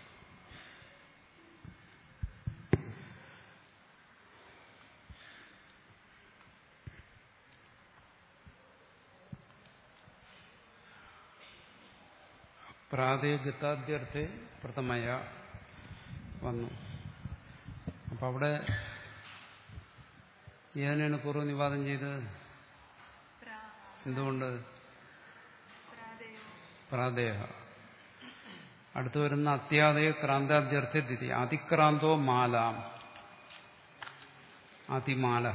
പ്രാദേശികത്താദ്യർത്ഥെ പ്രഥമയ വന്നു അപ്പൊ അവിടെ ഏതിനാണ് പൂർവ്വനിവാദം ചെയ്തത് പ്രാ എന്തുകൊണ്ട് പ്രാതയോ പ്രാദേഹ അടുത്തു വരുന്ന അത്യാദയ ക്രാന്താദ്യർത്ഥ തിഥി അതിക്രാന്തോ മാലാം അതിമാലഹ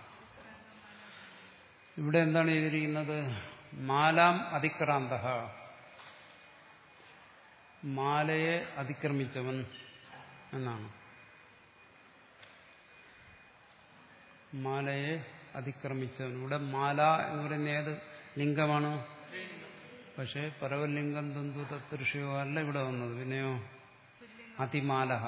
ഇവിടെ എന്താണ് ചെയ്തിരിക്കുന്നത് മാലാം അതിക്രാന്ത മാലയെ അതിക്രമിച്ചവൻ എന്നാണ് മാലയെ അതിക്രമിച്ചവൻ ഇവിടെ മാല എന്ന് പറയുന്ന ഏത് ലിംഗമാണ് പക്ഷേ പരവലിംഗം തന്തു തത്പുരുഷയോ അല്ല ഇവിടെ വന്നത് പിന്നെയോ അതിമാലഹ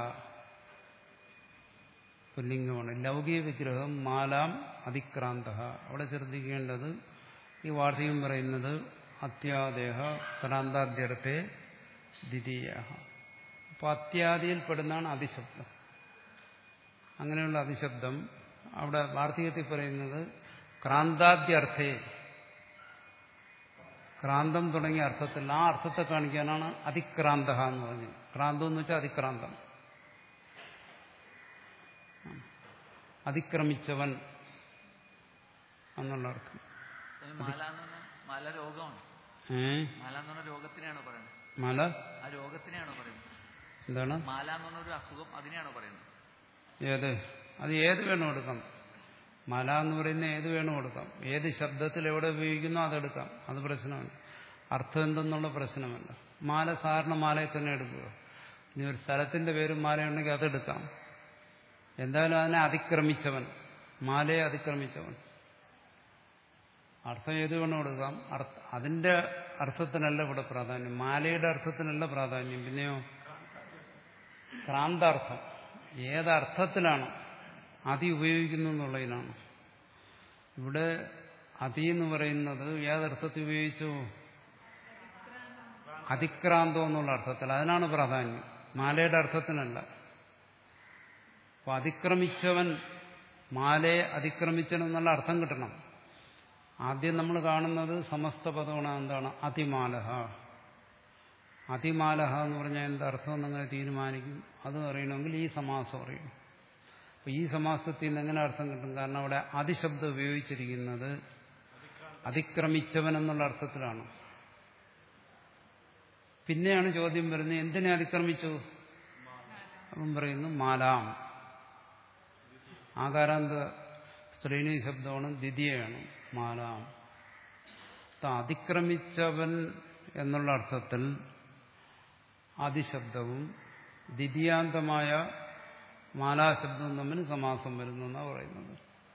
പുല്ലിംഗമാണ് ലൗകിക വിഗ്രഹം മാലാം അതിക്രാന്ത അവിടെ ശ്രദ്ധിക്കേണ്ടത് ഈ വാർത്തയും പറയുന്നത് അത്യാദേഹ ക്രാന്താദ്യർത്ഥേ ദ്വിതീയ അപ്പോൾ അത്യാദിയിൽപ്പെടുന്നതാണ് അതിശബ്ദം അങ്ങനെയുള്ള അതിശബ്ദം അവിടെ വാർത്തകത്തിൽ പറയുന്നത് ക്രാന്താദ്യർത്ഥേ ക്രാന്തം തുടങ്ങിയ അർത്ഥത്തിൽ ആ അർത്ഥത്തെ കാണിക്കാനാണ് അതിക്രാന്ത എന്ന് പറഞ്ഞത് ക്രാന്തം എന്ന് വെച്ചാൽ അതിക്രാന്തം അതിക്രമിച്ചവൻ എന്നുള്ള അർത്ഥം സ്വാമി, മാല എന്ന് പറഞ്ഞാൽ മാല രോഗമാണ് ഏ മാല എന്ന് പറഞ്ഞ രോഗത്തിനെയാണോ പറയുന്നത് മല ആ രോഗത്തിനെയാണോ പറയുന്നത് എന്താണ് മാല എന്ന് പറഞ്ഞ ഒരു അസുഖം അതിനെയാണോ പറയുന്നത് ഏത് അത് ഏത് വേണം എടുക്കാം മല എന്ന് പറയുന്ന ഏത് വേണം എടുക്കാം ഏത് ശബ്ദത്തിൽ എവിടെ ഉപയോഗിക്കുന്നോ അതെടുക്കാം അത് പ്രശ്നമല്ല അർത്ഥം എന്തെന്നുള്ള പ്രശ്നമല്ല മാല സാധാരണ മാലയെ തന്നെ എടുക്കുക ഇനി ഒരു സ്ഥലത്തിന്റെ പേര് മാലയുണ്ടെങ്കിൽ അതെടുക്കാം എന്തായാലും അതിനെ അതിക്രമിച്ചവൻ മാലയെ അതിക്രമിച്ചവൻ അർത്ഥം ഏത് വേണം എടുക്കാം അർത്ഥ- അതിന്റെ അർത്ഥത്തിനല്ല ഇവിടെ പ്രാധാന്യം മാലയുടെ അർത്ഥത്തിനല്ല പ്രാധാന്യം പിന്നെയോ ക്രാന്താർത്ഥം ഏതർത്ഥത്തിലാണ് അതി ഉപയോഗിക്കുന്നു എന്നുള്ളതിനാണ് ഇവിടെ അതി എന്ന് പറയുന്നത് ഏതർത്ഥത്തിൽ ഉപയോഗിച്ചു അതിക്രാന്തം എന്നുള്ള അർത്ഥത്തിൽ അതിനാണ് പ്രാധാന്യം മാലയുടെ അർത്ഥത്തിനല്ല അപ്പൊ അതിക്രമിച്ചവൻ മാലയെ അതിക്രമിച്ചവൻ എന്നുള്ള അർത്ഥം കിട്ടണം ആദ്യം നമ്മൾ കാണുന്നത് സമസ്ത പദമാണ് എന്താണ് അതിമാലഹ അതിമാലഹ എന്ന് പറഞ്ഞാൽ എന്താ അർത്ഥം എന്നങ്ങനെ തീരുമാനിക്കും അത് അറിയണമെങ്കിൽ ഈ സമാസം അറിയണം അപ്പൊ ഈ സമാസത്തിൽ നിന്ന് എങ്ങനെ അർത്ഥം കിട്ടും കാരണം അവിടെ അതിശബ്ദം ഉപയോഗിച്ചിരിക്കുന്നത് അതിക്രമിച്ചവൻ എന്നുള്ള അർത്ഥത്തിലാണ് പിന്നെയാണ് ചോദ്യം വരുന്നത് എന്തിനെ അതിക്രമിച്ചു അവൻ പറയുന്നു മാലാം ആകാരാന്ത സ്ത്രീണി ശബ്ദമാണ് ദ്വിതീയാണ് മാലാം അപ്പൊ അതിക്രമിച്ചവൻ എന്നുള്ള അർത്ഥത്തിൽ അതിശബ്ദവും ദ്വിതീയാന്തമായ മാലാശബ്ദവും തമ്മിൽ സമാസം വരുന്നു എന്നാണ് പറയുന്നത്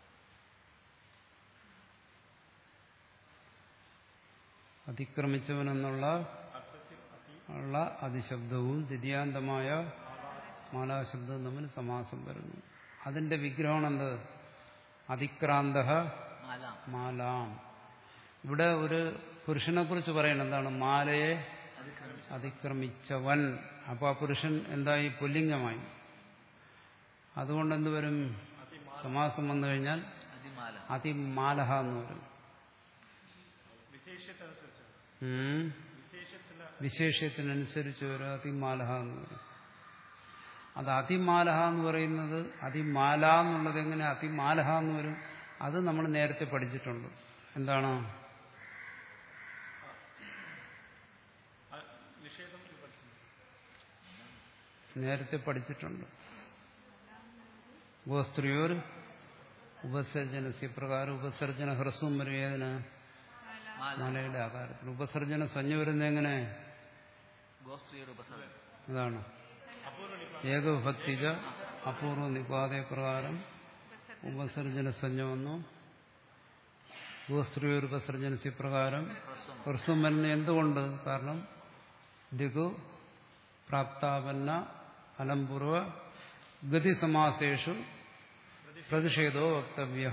അതിക്രമിച്ചവൻ എന്നുള്ള ഉള്ള അതിശബ്ദവും ദ്വിതീയാന്തമായ മാലാശബ്ദവും തമ്മിൽ സമാസം വരുന്നു അതിന്റെ വിഗ്രഹമാണ് എന്ത് അതിക്രാന്ത മാല മാലാം ഇവിടെ ഒരു പുരുഷനെ കുറിച്ച് പറയണം എന്താണ് മാലയെ അതിക്രമിച്ചു അതിക്രമിച്ചവൻ അപ്പോൾ ആ പുരുഷൻ എന്തായി പുല്ലിംഗമായി അതുകൊണ്ട് എന്ത് വരും സമാസം വന്നു കഴിഞ്ഞാൽ അതിമാല അതിമാലഹ എന്ന് വരും ഉം. വിശേഷ്യത്തിനനുസരിച്ച് വരും അതിമാലഹ എന്ന് വരും അത് അതിമാലഹ എന്ന് പറയുന്നത് അതിമാല എന്നുള്ളത് എങ്ങനെ അതിമാലഹ എന്ന് വരും അത് നമ്മൾ നേരത്തെ പഠിച്ചിട്ടുണ്ട് എന്താണ് നേരത്തെ പഠിച്ചിട്ടുണ്ട് ഗോസ്ത്രീയോർ ഉപസർജനസ്യ പ്രകാരം ഉപസർജന ഹ്രസ്വം വരും ഏതിന് മാല മലയുടെ ആകാരത്തിൽ ഉപസർജന സഞ്ജ വരുന്നത് എങ്ങനെ ഗോസ്ത്രീയുടെ ഉപസർഗം അതാണ് ഏകവിഭക്തിക അപൂർവ നിപാതയ പ്രകാരം ഉപസർജന സഞ്ജ വന്നു ഗോസ്ത്രീയോർ ഉപസർജനസ്യ പ്രകാരം ഹ്രസ്വം ഹ്രസ്വം വരുന്ന എന്തുകൊണ്ട് കാരണം ദിഗു പ്രാപ്താപന്ന അലംപൂർവ ഗതിസമാസേഷു പ്രതിഷേധോ വക്തവ്യ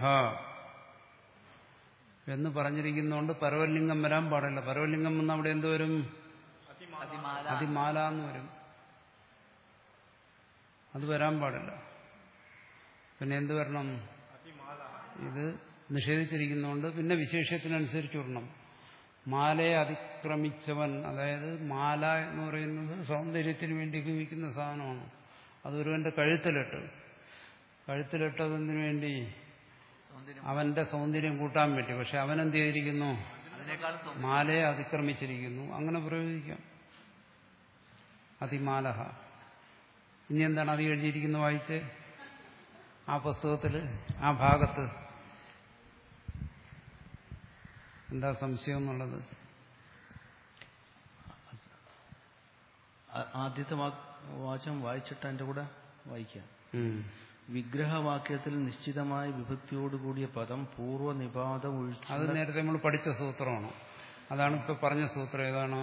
എന്ന് പറഞ്ഞിരിക്കുന്നതുകൊണ്ട് പരവലിംഗം വരാൻ പാടില്ല പരവലിംഗം വന്ന് അവിടെ എന്ത് വരും അതിമാല അതിമാല എന്ന് വരും അത് വരാൻ പാടില്ല പിന്നെ എന്ത് വരണം ഇത് നിഷേധിച്ചിരിക്കുന്നതുകൊണ്ട് പിന്നെ വിശേഷത്തിനനുസരിച്ച് വരണം മാലയെ അതിക്രമിച്ചവൻ അതായത് മാല എന്ന് പറയുന്നത് സൗന്ദര്യത്തിന് വേണ്ടി ഉപയോഗിക്കുന്ന സാധനമാണ് അത് ഒരുവന്റെ കഴുത്തിലിട്ട് കഴുത്തിലിട്ടതിന് വേണ്ടി സൗന്ദര്യം അവന്റെ സൗന്ദര്യം കൂട്ടാൻ പറ്റി പക്ഷെ അവൻ എന്ത് ചെയ്തിരിക്കുന്നു അതിനേക്കാളും സൗന്ദര്യം മാലയെ അതിക്രമിച്ചിരിക്കുന്നു അങ്ങനെ പ്രയോഗിക്കാം അതിമാലഹ ഇനി എന്താണ് അത് എഴുതിയിരിക്കുന്നത് വായിച്ച് ആ പുസ്തകത്തിൽ ആ ഭാഗത്ത് എന്താ സംശയം എന്നുള്ളത് ആ- ആദ്യത്തെ വാ- വാചകം വായിച്ചിട്ട് അതിന്റെ കൂടെ വായിക്കാം ഉം. വിഗ്രഹവാക്യത്തിൽ നിശ്ചിതമായ വിഭക്തിയോടുകൂടിയ പദം പൂർവ്വനിപാതം അത് ഒഴിച്ച് നേരത്തെ നമ്മൾ പഠിച്ച സൂത്രമാണ് അതാണ് ഇപ്പൊ പറഞ്ഞ സൂത്രം ഏതാണ്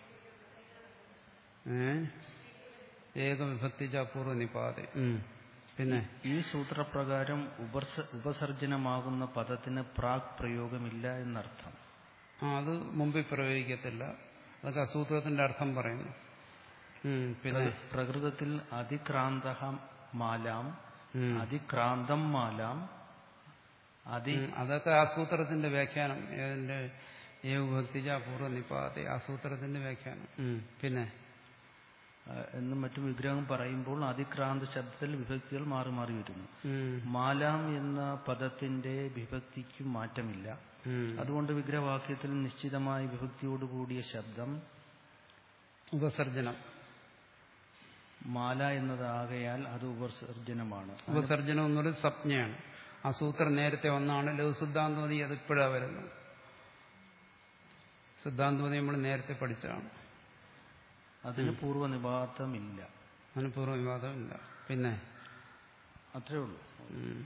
ഏ ഏകവിഭക്തി ചാപൂർവ നിപാതെ ഉം. പിന്നെ ഈ സൂത്രപ്രകാരം ഉപർസ ഉപസർജനമാകുന്ന പദത്തിന് പ്രാഗ് പ്രയോഗമില്ല എന്നർത്ഥം ആ അത് മുമ്പിൽ പ്രയോഗിക്കത്തില്ല അതൊക്കെ ആ സൂത്രത്തിന്റെ അർത്ഥം പറയുന്നു ഉം, പിന്നെ പ്ര- പ്രകൃതത്തിൽ അതിക്രാന്ത മാലാം ഉം. അതിക്രാന്തം മാലാം അതി ഉം, അതൊക്കെ ആ സൂത്രത്തിന്റെ വ്യാഖ്യാനം ഏതിന്റെ ഏകവിഭക്തി ചാപൂർവ നിപാതെ ആ സൂത്രത്തിന്റെ വ്യാഖ്യാനം ഉം, പിന്നെ ആ, എന്നും മറ്റും വിഗ്രഹം പറയുമ്പോൾ അതിക്രാന്ത ശബ്ദത്തിൽ വിഭക്തികൾ മാറി മാറി വരുന്നു ഉം, മാലാം എന്ന പദത്തിന്റെ വിഭക്തിക്ക് മാറ്റമില്ല ഉം. അതുകൊണ്ട് വിഗ്രഹവാക്യത്തിൽ നിശ്ചിതമായ വിഭക്തിയോടുകൂടിയ ശബ്ദം ഉപസർജനം മാല എന്നതാകയാൽ അത് ഉപസർജനമാണ് ഉപസർജനം എന്നൊരു സംജ്ഞയാണ് ആ സൂത്രം നേരത്തെ ഒന്നാണ് ലഘുസിദ്ധാന്തമതി അത് ഇപ്പോഴാണ് വരുന്നത് സിദ്ധാന്തമതി നമ്മൾ നേരത്തെ പഠിച്ചതാണ് അതിന് പൂർവ്വനിപാതമില്ല അനുപൂർവ്വ വിവാദമില്ല പിന്നെ അത്രേ ഉള്ളൂ ഉം.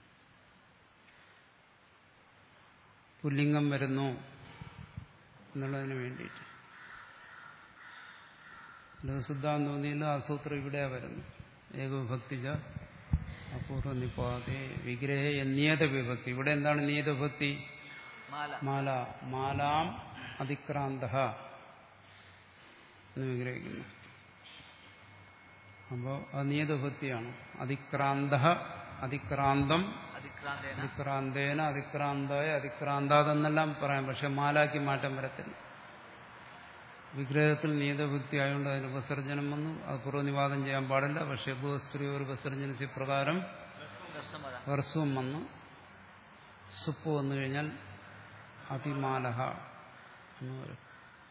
പുല്ലിംഗം വരുന്നു എന്നുള്ളതിന് വേണ്ടിയിട്ട് ലഘുസിദ്ധാന്തോന്നിയിൽ ആ സൂത്രം ഇവിടെയാ വരുന്നു ഏകവിഭക്തിജ അപൂർവ നിപാതെ വിഗ്രഹ നിയത വിഭക്തി ഇവിടെ എന്താണ് നിയത വിഭക്തി മാല മാല മാലാം അതിക്രാന്ത എന്ന് വിഗ്രഹിക്കുന്നു അപ്പോൾ അത് നിയതഭക്തിയാണ് അതിക്രാന്ത അതിക്രാന്തം അതിക്രാന്തേന അതിക്രാന്തേന അതിക്രാന്തായ അതിക്രാന്താതെന്നെല്ലാം പറയാം പക്ഷെ മാലാക്കി മാറ്റം വരത്തില്ല വിഗ്രഹത്തിൽ നിയതഭക്തി ആയതുകൊണ്ട് അതിന് ഉപസർജനം വന്നു അത് പൂർവ്വനിവാദം ചെയ്യാൻ പാടില്ല പക്ഷെ ഗോസ്ത്രീ ഒരു ഉപസർജനസി പ്രകാരം രസം വരാം ഹർസ്വം വന്ന് സുപ്പ് വന്നു കഴിഞ്ഞാൽ അതിമാലഹ എന്ന് പറയും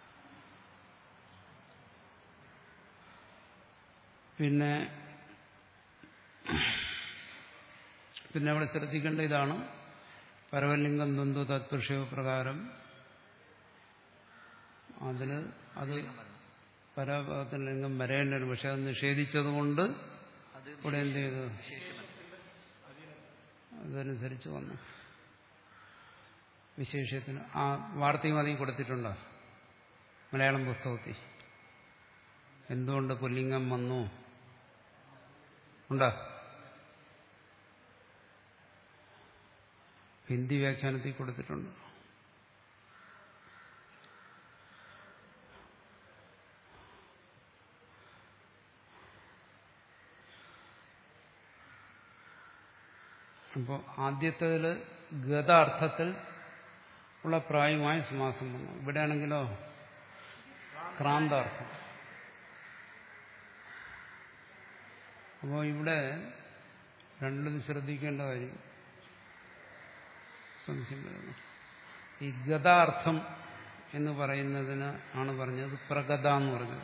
പിന്നെ പിന്നെ അവിടെ ശ്രദ്ധിക്കേണ്ട ഇതാണ് പരവലിംഗം ദ്വന്ദ്വ തത്പുരുഷ പ്രകാരം അതിന് അത് പരപദത്തിൽ ലിംഗം വരേണ്ടത് പക്ഷെ അത് നിഷേധിച്ചതുകൊണ്ട് അത് ഇവിടെ എന്ത് ചെയ്തു വിശേഷമല്ല അതനുസരിച്ച് വന്നു വിശേഷത്തിന് ആ വാർത്തയും അധികം കൊടുത്തിട്ടുണ്ടോ മലയാളം പുസ്തകത്തിൽ എന്തുകൊണ്ട് പുല്ലിംഗം വന്നു ഉണ്ടോ ഹിന്ദി വ്യാഖ്യാനത്തിൽ കൊടുത്തിട്ടുണ്ട് അപ്പോൾ ആദ്യത്തേതിൽ ഗത അർത്ഥത്തിൽ ഉള്ള പ്രായമായ സമാസം വന്നു ഇവിടെയാണെങ്കിലോ ക്രാന്താർത്ഥം അപ്പോൾ ഇവിടെ രണ്ടും ശ്രദ്ധിക്കേണ്ട കാര്യം സംശയം വരുന്നു ഈ ഗതാർത്ഥം എന്ന് പറയുന്നതിന് ആണ് പറഞ്ഞത് പ്രഗത എന്ന് പറഞ്ഞത്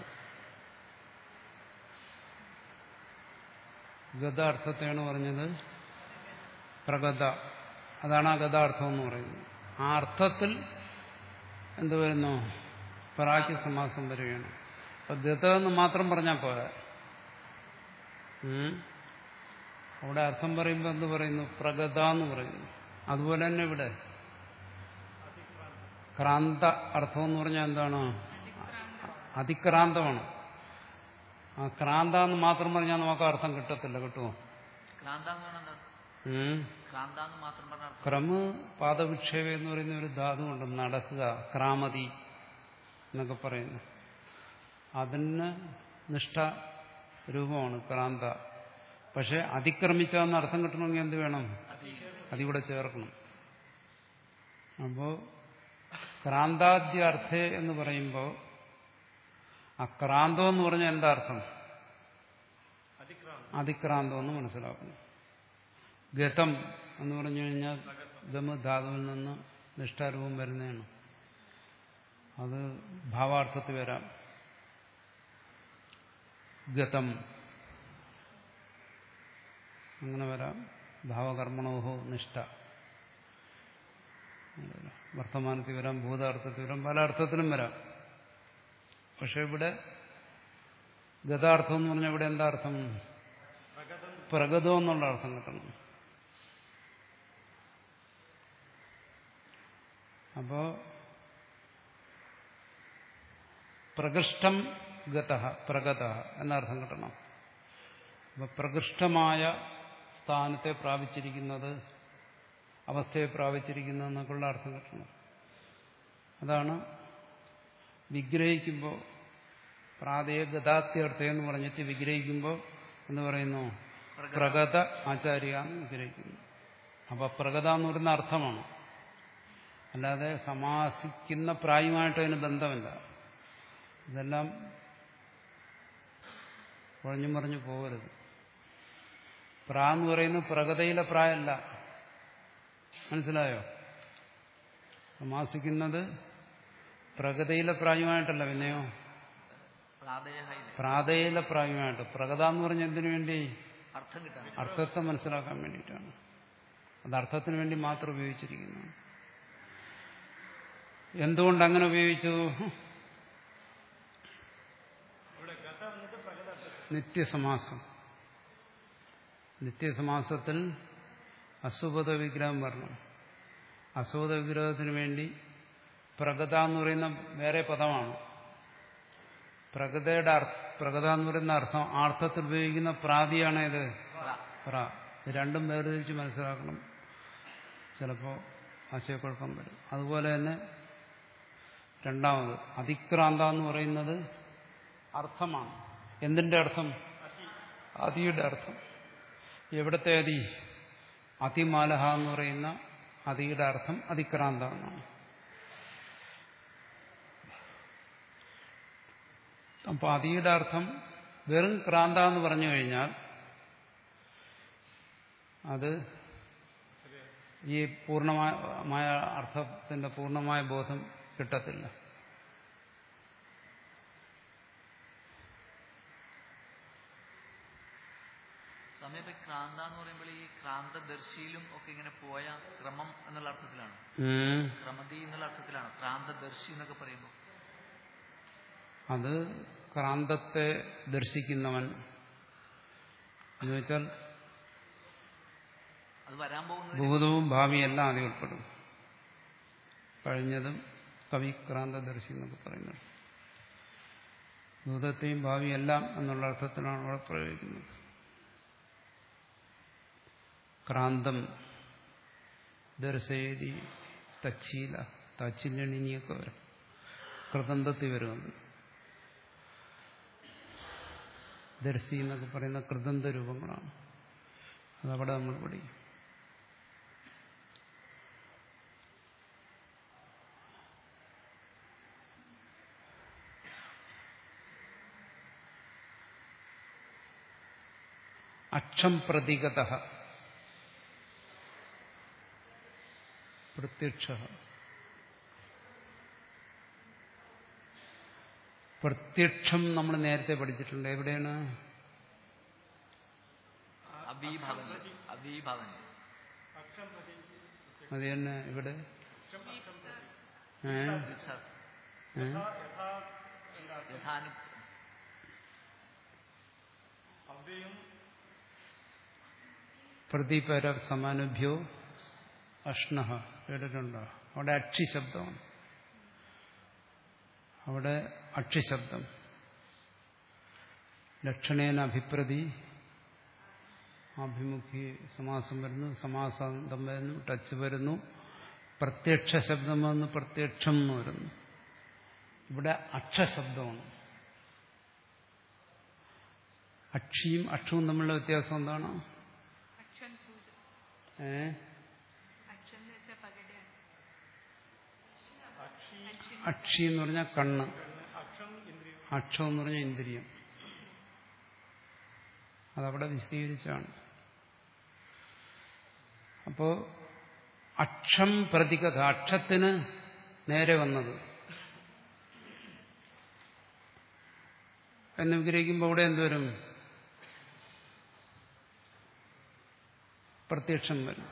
ഗതാർത്ഥത്തെയാണ് പറഞ്ഞത് പ്രഗത അതാണ് ആ ഗതാർത്ഥം എന്ന് പറയുന്നത് ആ അർത്ഥത്തിൽ എന്ത് വരുന്നു പറാക്കി സമാസം വരികയാണ് അപ്പൊ ഗത എന്ന് മാത്രം പറഞ്ഞാൽ പോരാ ഉം. അവിടെ അർത്ഥം പറയുമ്പോൾ എന്ത് പറയുന്നു പ്രഗത എന്ന് പറയുന്നു അതുപോലെ തന്നെ ഇവിടെ ക്രാന്ത അർത്ഥം എന്ന് പറഞ്ഞാൽ എന്താണ് അതിക്രാന്തമാണ് ആ ക്രാന്ത എന്ന് മാത്രം പറഞ്ഞാൽ നമുക്ക് അർത്ഥം കിട്ടത്തില്ല കിട്ടുമോ ക്രാന്ത എന്ന് പറഞ്ഞാൽ എന്താ ഉം. ക്രാന്ത എന്ന് മാത്രം പറഞ്ഞ അർത്ഥം ക്രമ പാദവിക്ഷേപം എന്ന് പറയുന്ന ഒരു ധാതുണ്ട് നടക്കുക ക്രാമതി എന്നൊക്കെ പറയുന്നു അതിന് നിഷ്ഠ രൂപമാണ് ക്രാന്ത പക്ഷെ അതിക്രമിച്ചതെന്ന് അർത്ഥം കിട്ടണമെങ്കിൽ എന്ത് വേണം അതിവിടെ ചേർക്കണം അപ്പോ ക്രാന്താദ്യാർത്ഥേ എന്ന് പറയുമ്പോൾ ആ ക്രാന്തം എന്ന് പറഞ്ഞാൽ എന്താ അർത്ഥം അതിക്രാന്തം എന്ന് മനസ്സിലാക്കണം ഗതം എന്ന് പറഞ്ഞു കഴിഞ്ഞാൽ ഗമ ധാതുവിൽ നിന്ന് നിഷ്ഠാരൂപം വരുന്നതാണ് അത് ഭാവാർത്ഥത്തിൽ വരാം ഗതം അങ്ങനെ വരാം ഭാവകർമ്മണോഹോ നിഷ്ഠ വർത്തമാനത്തിൽ വരാം ഭൂതാർത്ഥത്തിൽ വരാം പല അർത്ഥത്തിലും വരാം പക്ഷെ ഇവിടെ ഗതാർത്ഥം എന്ന് പറഞ്ഞാൽ ഇവിടെ എന്താ അർത്ഥം പ്രഗതം എന്നുള്ള അർത്ഥം കിട്ടണം അപ്പോ പ്രകൃഷ്ടം ഗത പ്രഗത എന്നർത്ഥം കിട്ടണം അപ്പൊ പ്രകൃഷ്ടമായ സ്ഥാനത്തെ പ്രാപിച്ചിരിക്കുന്നത് അവസ്ഥയെ പ്രാപിച്ചിരിക്കുന്നത് എന്നൊക്കെയുള്ള അർത്ഥം കിട്ടണം അതാണ് വിഗ്രഹിക്കുമ്പോൾ പ്രാതേയ ഗതാത്യർത്ഥം എന്ന് പറഞ്ഞിട്ട് വിഗ്രഹിക്കുമ്പോൾ എന്ന് പറയുന്നു പ്രഗത ആചാര്യ എന്ന് വിഗ്രഹിക്കുന്നു അപ്പൊ പ്രഗത എന്ന് പറയുന്ന അർത്ഥമാണ് അല്ലാതെ സമാസിക്കുന്ന പ്രായമായിട്ട് അതിന് ബന്ധമില്ല ഇതെല്ലാം കുഴഞ്ഞു മറിഞ്ഞു പോകരുത് പ്രാ എന്ന് പറയുന്നത് പ്രഗതയിലെ പ്രായമല്ല മനസ്സിലായോ സമാസിക്കുന്നത് പ്രഗതയിലെ പ്രായമായിട്ടല്ല പിന്നെയോ പ്രാതേയയിലെ പ്രാതയിലെ പ്രായമായിട്ട് പ്രഗത എന്ന് പറഞ്ഞ എന്തിനു വേണ്ടി അർത്ഥം കിട്ടാൻ അർത്ഥത്തെ മനസ്സിലാക്കാൻ വേണ്ടിയിട്ടാണ് അത് അർത്ഥത്തിന് വേണ്ടി മാത്രം ഉപയോഗിച്ചിരിക്കുന്നു എന്തുകൊണ്ട് അങ്ങനെ ഉപയോഗിച്ചു നിത്യസമാസം നിത്യസമാസത്തിൽ അസുബത വിഗ്രഹം പറഞ്ഞു അസുബത വിഗ്രഹത്തിന് വേണ്ടി പ്രഗത എന്ന് പറയുന്ന വേറെ പദമാണ് പ്രഗതയുടെ അർത്ഥ പ്രഗത എന്ന് പറയുന്ന അർത്ഥം ആർത്ഥത്തിൽ ഉപയോഗിക്കുന്ന പ്രാതിയാണ് ഇത് പ്ര ഇത് രണ്ടും വേർതിരിച്ച് മനസ്സിലാക്കണം ചിലപ്പോൾ ആശയക്കുഴപ്പം വരും അതുപോലെ തന്നെ രണ്ടാമത് അതിക്രാന്ത എന്ന് പറയുന്നത് അർത്ഥമാണ് എന്തിന്റെ അർത്ഥം അതിയുടെ അർത്ഥം എവിടത്തെ അതി അതിമാലഹ എന്ന് പറയുന്ന അതിയുടെ അർത്ഥം അതിക്രാന്ത എന്നാണ് അപ്പോൾ അതിയുടെ അർത്ഥം വെറും ക്രാന്ത എന്ന് പറഞ്ഞു കഴിഞ്ഞാൽ അത് ഈ പൂർണ്ണമായ അർത്ഥത്തിന്റെ പൂർണ്ണമായ ബോധം കിട്ടത്തില്ല സമയം ഇപ്പൊ ക്രാന്ത എന്ന് പറയുമ്പോൾ ഈ ക്രാന്തദർശിയിലും ഒക്കെ ഇങ്ങനെ പോയ ക്രമം എന്നുള്ള അർത്ഥത്തിലാണ് ഉം. ക്രമതി എന്നുള്ള അർത്ഥത്തിലാണ് ക്രാന്തദർശി എന്നൊക്കെ പറയുമ്പോൾ അത് ക്രാന്തത്തെ ദർശിക്കുന്നവൻ എന്ന് വെച്ചാൽ അത് വരാൻ പോകുന്നത് ഭൂതവും ഭാവിയെല്ലാം അതിൽ ഉൾപ്പെടും കഴിഞ്ഞതും കവി ക്രാന്തദർശി എന്നൊക്കെ പറയുന്നത് ഭൂതത്തെയും ഭാവിയെല്ലാം എന്നുള്ള അർത്ഥത്തിലാണ് അവിടെ പ്രയോഗിക്കുന്നത് ക്രാന്തം ദർശയതി തച്ചീല തച്ചില്ലണിനിയൊക്കെ വരും കൃതന്തത്തിൽ വരുന്നത് ദർശി എന്നൊക്കെ പറയുന്ന കൃതന്ത രൂപങ്ങളാണ് അതവിടെ നമ്മൾ പഠിക്കും അക്ഷം പ്രതിഗത പ്രത്യക്ഷ പ്രത്യക്ഷം നമ്മൾ നേരത്തെ പഠിച്ചിട്ടുണ്ട് എവിടെയാണ് അബീഭവൻ അബീഭവൻ അത് തന്നെ ഇവിടെ ഏ? ഏ? യഥാനു പ്രതിപര സമാനുഭ്യോ അഷ്ണ കേട്ടിട്ടുണ്ടോ അവിടെ അക്ഷി ശബ്ദമാണ് അവിടെ അക്ഷി ശബ്ദം ലക്ഷണേന അഭിപ്രതി അഭിമുഖി സമാസം വരുന്നു സമാസാന്തം വരുന്നു ടച്ച് വരുന്നു പ്രത്യക്ഷ ശബ്ദം വന്ന് പ്രത്യക്ഷം എന്ന് വരുന്നു ഇവിടെ അക്ഷശബ്ദമാണ് അക്ഷിയും അക്ഷവും തമ്മിലുള്ള വ്യത്യാസം എന്താണ് അക്ഷൻ സൂച ഏ അക്ഷൻ എന്ന് വെച്ചാൽ പകടയാണ് അക്ഷി എന്ന് പറഞ്ഞാൽ കണ്ണ് അക്ഷം എന്ന് പറഞ്ഞാൽ ഇന്ദ്രിയം അതവിടെ വിശദീകരിച്ചാണ് അപ്പോ അക്ഷം പ്രതികഥ അക്ഷത്തിന് നേരെ വന്നത് എന്ന് വിഗ്രഹിക്കുമ്പോൾ അവിടെ എന്തുവരും പ്രത്യക്ഷം വരും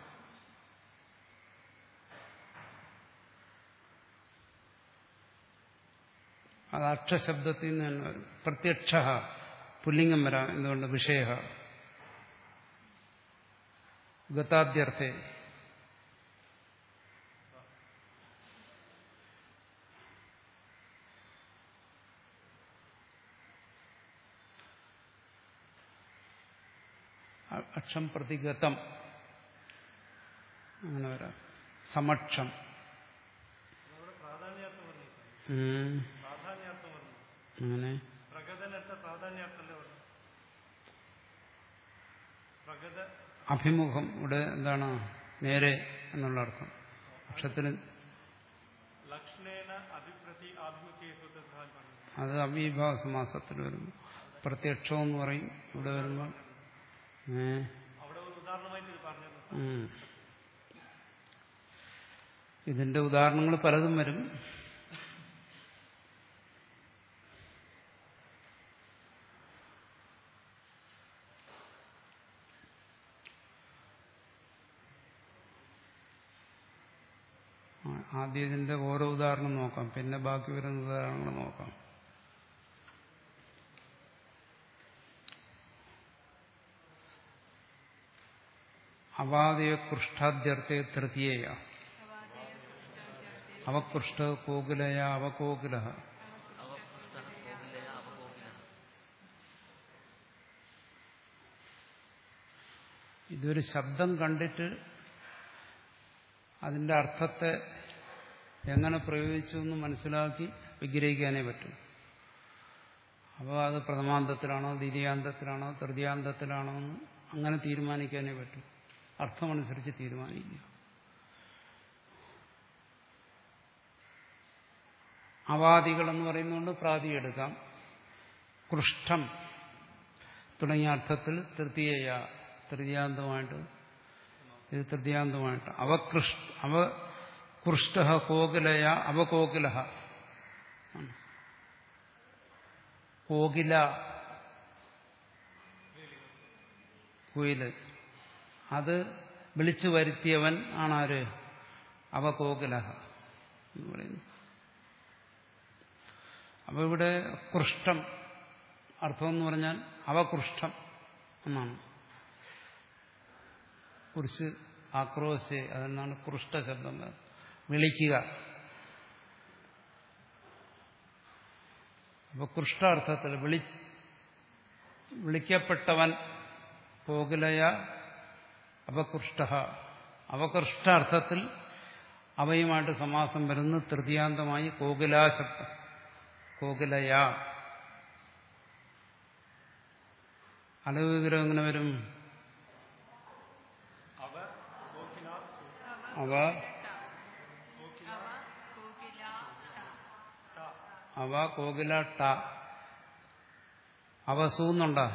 അത് അക്ഷശബ്ദത്തിൽ നിന്ന് തന്നെ വരും പ്രത്യക്ഷ പുല്ലിംഗം വരാം എന്തുകൊണ്ട് വിഷയ ഗതാദ്യർത്ഥേ അ- അക്ഷം പ്രതിഗതം അങ്ങനെ വരാം സമക്ഷം നമ്മുടെ പ്രാധാന്യാർത്ഥം പറഞ്ഞു ഉം. പ്രാധാന്യാർത്ഥം പറഞ്ഞു അങ്ങനെ പ്രഗതനർത്ഥ പ്രാധാന്യാർത്ഥമല്ലേ പറഞ്ഞു പ്രഗത അഭിമുഖം ഇവിടെ എന്താണ് നേരെ എന്നുള്ള അർത്ഥം അക്ഷത്തിന് ലക്ഷ്ണേന അഭിപ്രതി ആഭിമുഖ്യ സൂത്രധാൻ പറഞ്ഞു അത് അവ്യഭാവ സമാസത്തിൽ വരുന്നു പ്രത്യക്ഷം എന്ന് പറയും ഇവിടെ വരുമ്പോൾ ഏ അവിടെ ഒരു ഉദാഹരണമായിട്ട് ഇത് പറഞ്ഞത് ഉം. ഇതിന്റെ ഉദാഹരണങ്ങൾ പലതും വരും ആ, ആദ്യം ഇതിന്റെ ഓരോ ഉദാഹരണം നോക്കാം പിന്നെ ബാക്കി വരുന്ന ഉദാഹരണങ്ങൾ നോക്കാം അവാദയ പൃഷ്ഠാദ്യർത്ഥേ തൃതീയ അവപൃഷ്ട കോകുലയ അവകോകുല അവപുസ്തക കോകിലയ അവകോകില ഇതൊരു ശബ്ദം കണ്ടിട്ട് അതിന്റെ അർത്ഥത്തെ എങ്ങനെ പ്രയോഗിച്ചു എന്ന് മനസ്സിലാക്കി വിഗ്രഹിക്കാനേ പറ്റും അപ്പോൾ അത് പ്രഥമാന്തത്തിലാണോ ദ്വിതീയാന്തത്തിലാണോ തൃതീയാന്തത്തിലാണോ എന്ന് അങ്ങനെ തീരുമാനിക്കാനേ പറ്റും അർത്ഥമനുസരിച്ച് തീരുമാനിക്കുക അവാദികൾ എന്ന് പറയുന്നതുകൊണ്ട് പ്രാതി എടുക്കാം കൃഷ്ടം തുടങ്ങിയ അർത്ഥത്തിൽ തൃതീയ തൃതീയാന്തമായിട്ട് ഇത് തൃതീയാന്തമായിട്ട് അവകൃഷ്ട അവകൃഷ്ട കോകിലയ അവകോകില കോകില കുയില് അത് വിളിച്ചു വരുത്തിയവൻ ആണാര് അവകോകില എന്ന് പറയുന്നു അപ്പൊ ഇവിടെ കൃഷ്ടം അർത്ഥം എന്ന് പറഞ്ഞാൽ അവകൃഷ്ടം എന്നാണ് കുറിച്ച് ആക്രോശെ അതെന്നാണ് കൃഷ്ട ശബ്ദം വരുന്നത്. വിളിക്കുക അപ്പൊ കൃഷ്ടാർത്ഥത്തിൽ വിളി വിളിക്കപ്പെട്ടവൻ കോകിലയ അപകൃഷ്ട അവകൃഷ്ടാർത്ഥത്തിൽ അവയുമായിട്ട് സമാസം വരുന്ന തൃതീയാന്തമായി കോകിലാശബ്ദം കോകിലയ അലവ് വിഗ്രഹം എങ്ങനെ വരും അവ കോകില അവ അവ കോകില അവ കോകില ട അവസൂന്നുണ്ടോ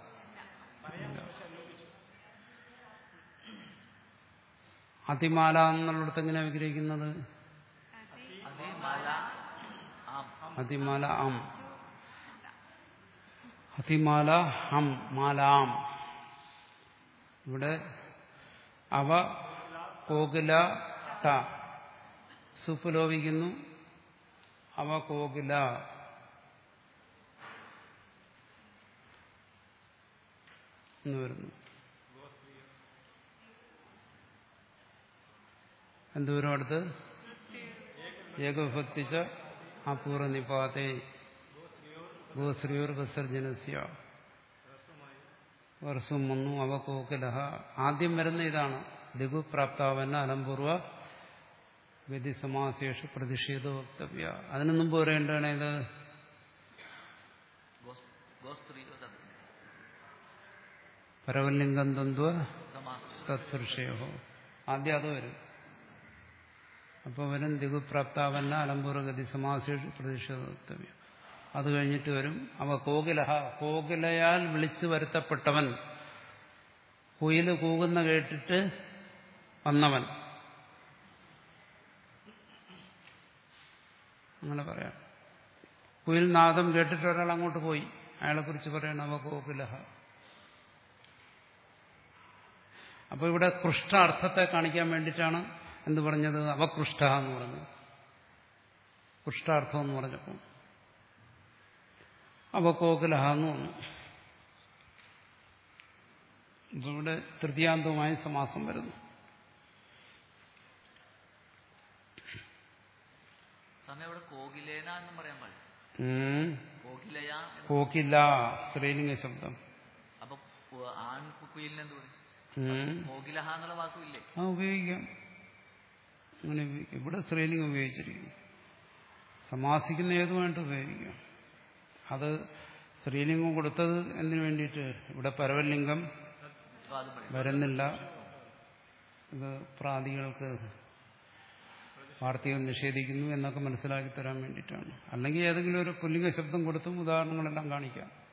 അതിമാല എന്നുള്ളിടത്ത് എങ്ങനെ വിഗ്രഹിക്കുന്നത് അതേ മല ആം അതിമാല അം അതിമാല ഹം മാലാം ഇവിടെ അവ കോകില ട സുപുലോപിക്കുന്നു അവ കോകില എന്ന് വരുന്നു എന്തോരം അടുത്ത് ഏകവിഭക്തിച്ച അപൂർവ നിപാതേ ഗോശ്രീയോർ വിസർജനസ്യ വർഷം വന്നു അവകോകിലഹ ആദ്യം വരുന്ന ഇതാണ് ലഘുപ്രാപ്താവന്ന അലംപൂർവ വ്യതിസമാശേഷ പ്രതിഷേധ വക്തവ്യ അതിനു മുമ്പ് പറയേണ്ടതാണ് ഇത് ഗോസ്- ഗോസ്ത്രീയോ തത് പരവലിംഗം തന്ത്വ സമാസം തത്പുരുഷയോ ആദ്യം അത് വരും അപ്പോൾ വരും ദിഗുപ്രാപ്താവന്ന അലംപൂർവഗതി സമാശേഷ പ്രതിഷേധ വക്തവ്യ അത് കഴിഞ്ഞിട്ട് വരും അവ കോകിലഹ കോകിലയാൽ വിളിച്ചു വരുത്തപ്പെട്ടവൻ കുയില് കൂകുന്ന കേട്ടിട്ട് വന്നവൻ അങ്ങനെ പറയാം കുയിൽ നാദം കേട്ടിട്ട് ഒരാൾ അങ്ങോട്ട് പോയി അയാളെ കുറിച്ച് പറയണം അവ കോകിലഹ അപ്പൊ ഇവിടെ കൃഷ്ണ അർത്ഥത്തെ കാണിക്കാൻ വേണ്ടിയിട്ടാണ് എന്ത് പറഞ്ഞത് അവകൃഷ്ട എന്ന് പറഞ്ഞത് കൃഷ്ടാർത്ഥം എന്ന് പറഞ്ഞപ്പോൾ അവകോകിലഹ എന്ന് പറഞ്ഞു ഇപ്പൊ ഇവിടെ തൃതീയാന്തവുമായി സമാസം വരുന്നു സ്വാമി അവിടെ കോകിലേന എന്നും പറയാൻ പാടില്ല ഉം. കോകിലയ എന്ന് കോക്കില്ല സ്ത്രീലിംഗ ശബ്ദം അപ്പൊ കു- ആൺ കുയിലിന് എന്ത് പറയും ഉം. കോകിലഹ എന്നുള്ള വാക്കുമില്ലേ ആ ഉപയോഗിക്കാം അങ്ങനെ ഉപയോഗിക്കാം ഇവിടെ സ്ത്രീലിംഗം ഉപയോഗിച്ചിരിക്കുന്നു സമാസിക്കുന്ന ഏതുമായിട്ട് ഉപയോഗിക്കാം അത് സ്ത്രീലിംഗം കൊടുത്തത് എന്തിനു വേണ്ടിയിട്ട് ഇവിടെ പരവലിംഗം അപ്പൊ അത് പറയും വരുന്നില്ല ഇത് പ്രാതികൾക്ക് വാർത്തകം നിഷേധിക്കുന്നു എന്നൊക്കെ മനസ്സിലാക്കി തരാൻ വേണ്ടിയിട്ടാണ് അല്ലെങ്കിൽ ഏതെങ്കിലും ഒരു പുല്ലിംഗ ശബ്ദം കൊടുത്തും ഉദാഹരണങ്ങളെല്ലാം കാണിക്കാം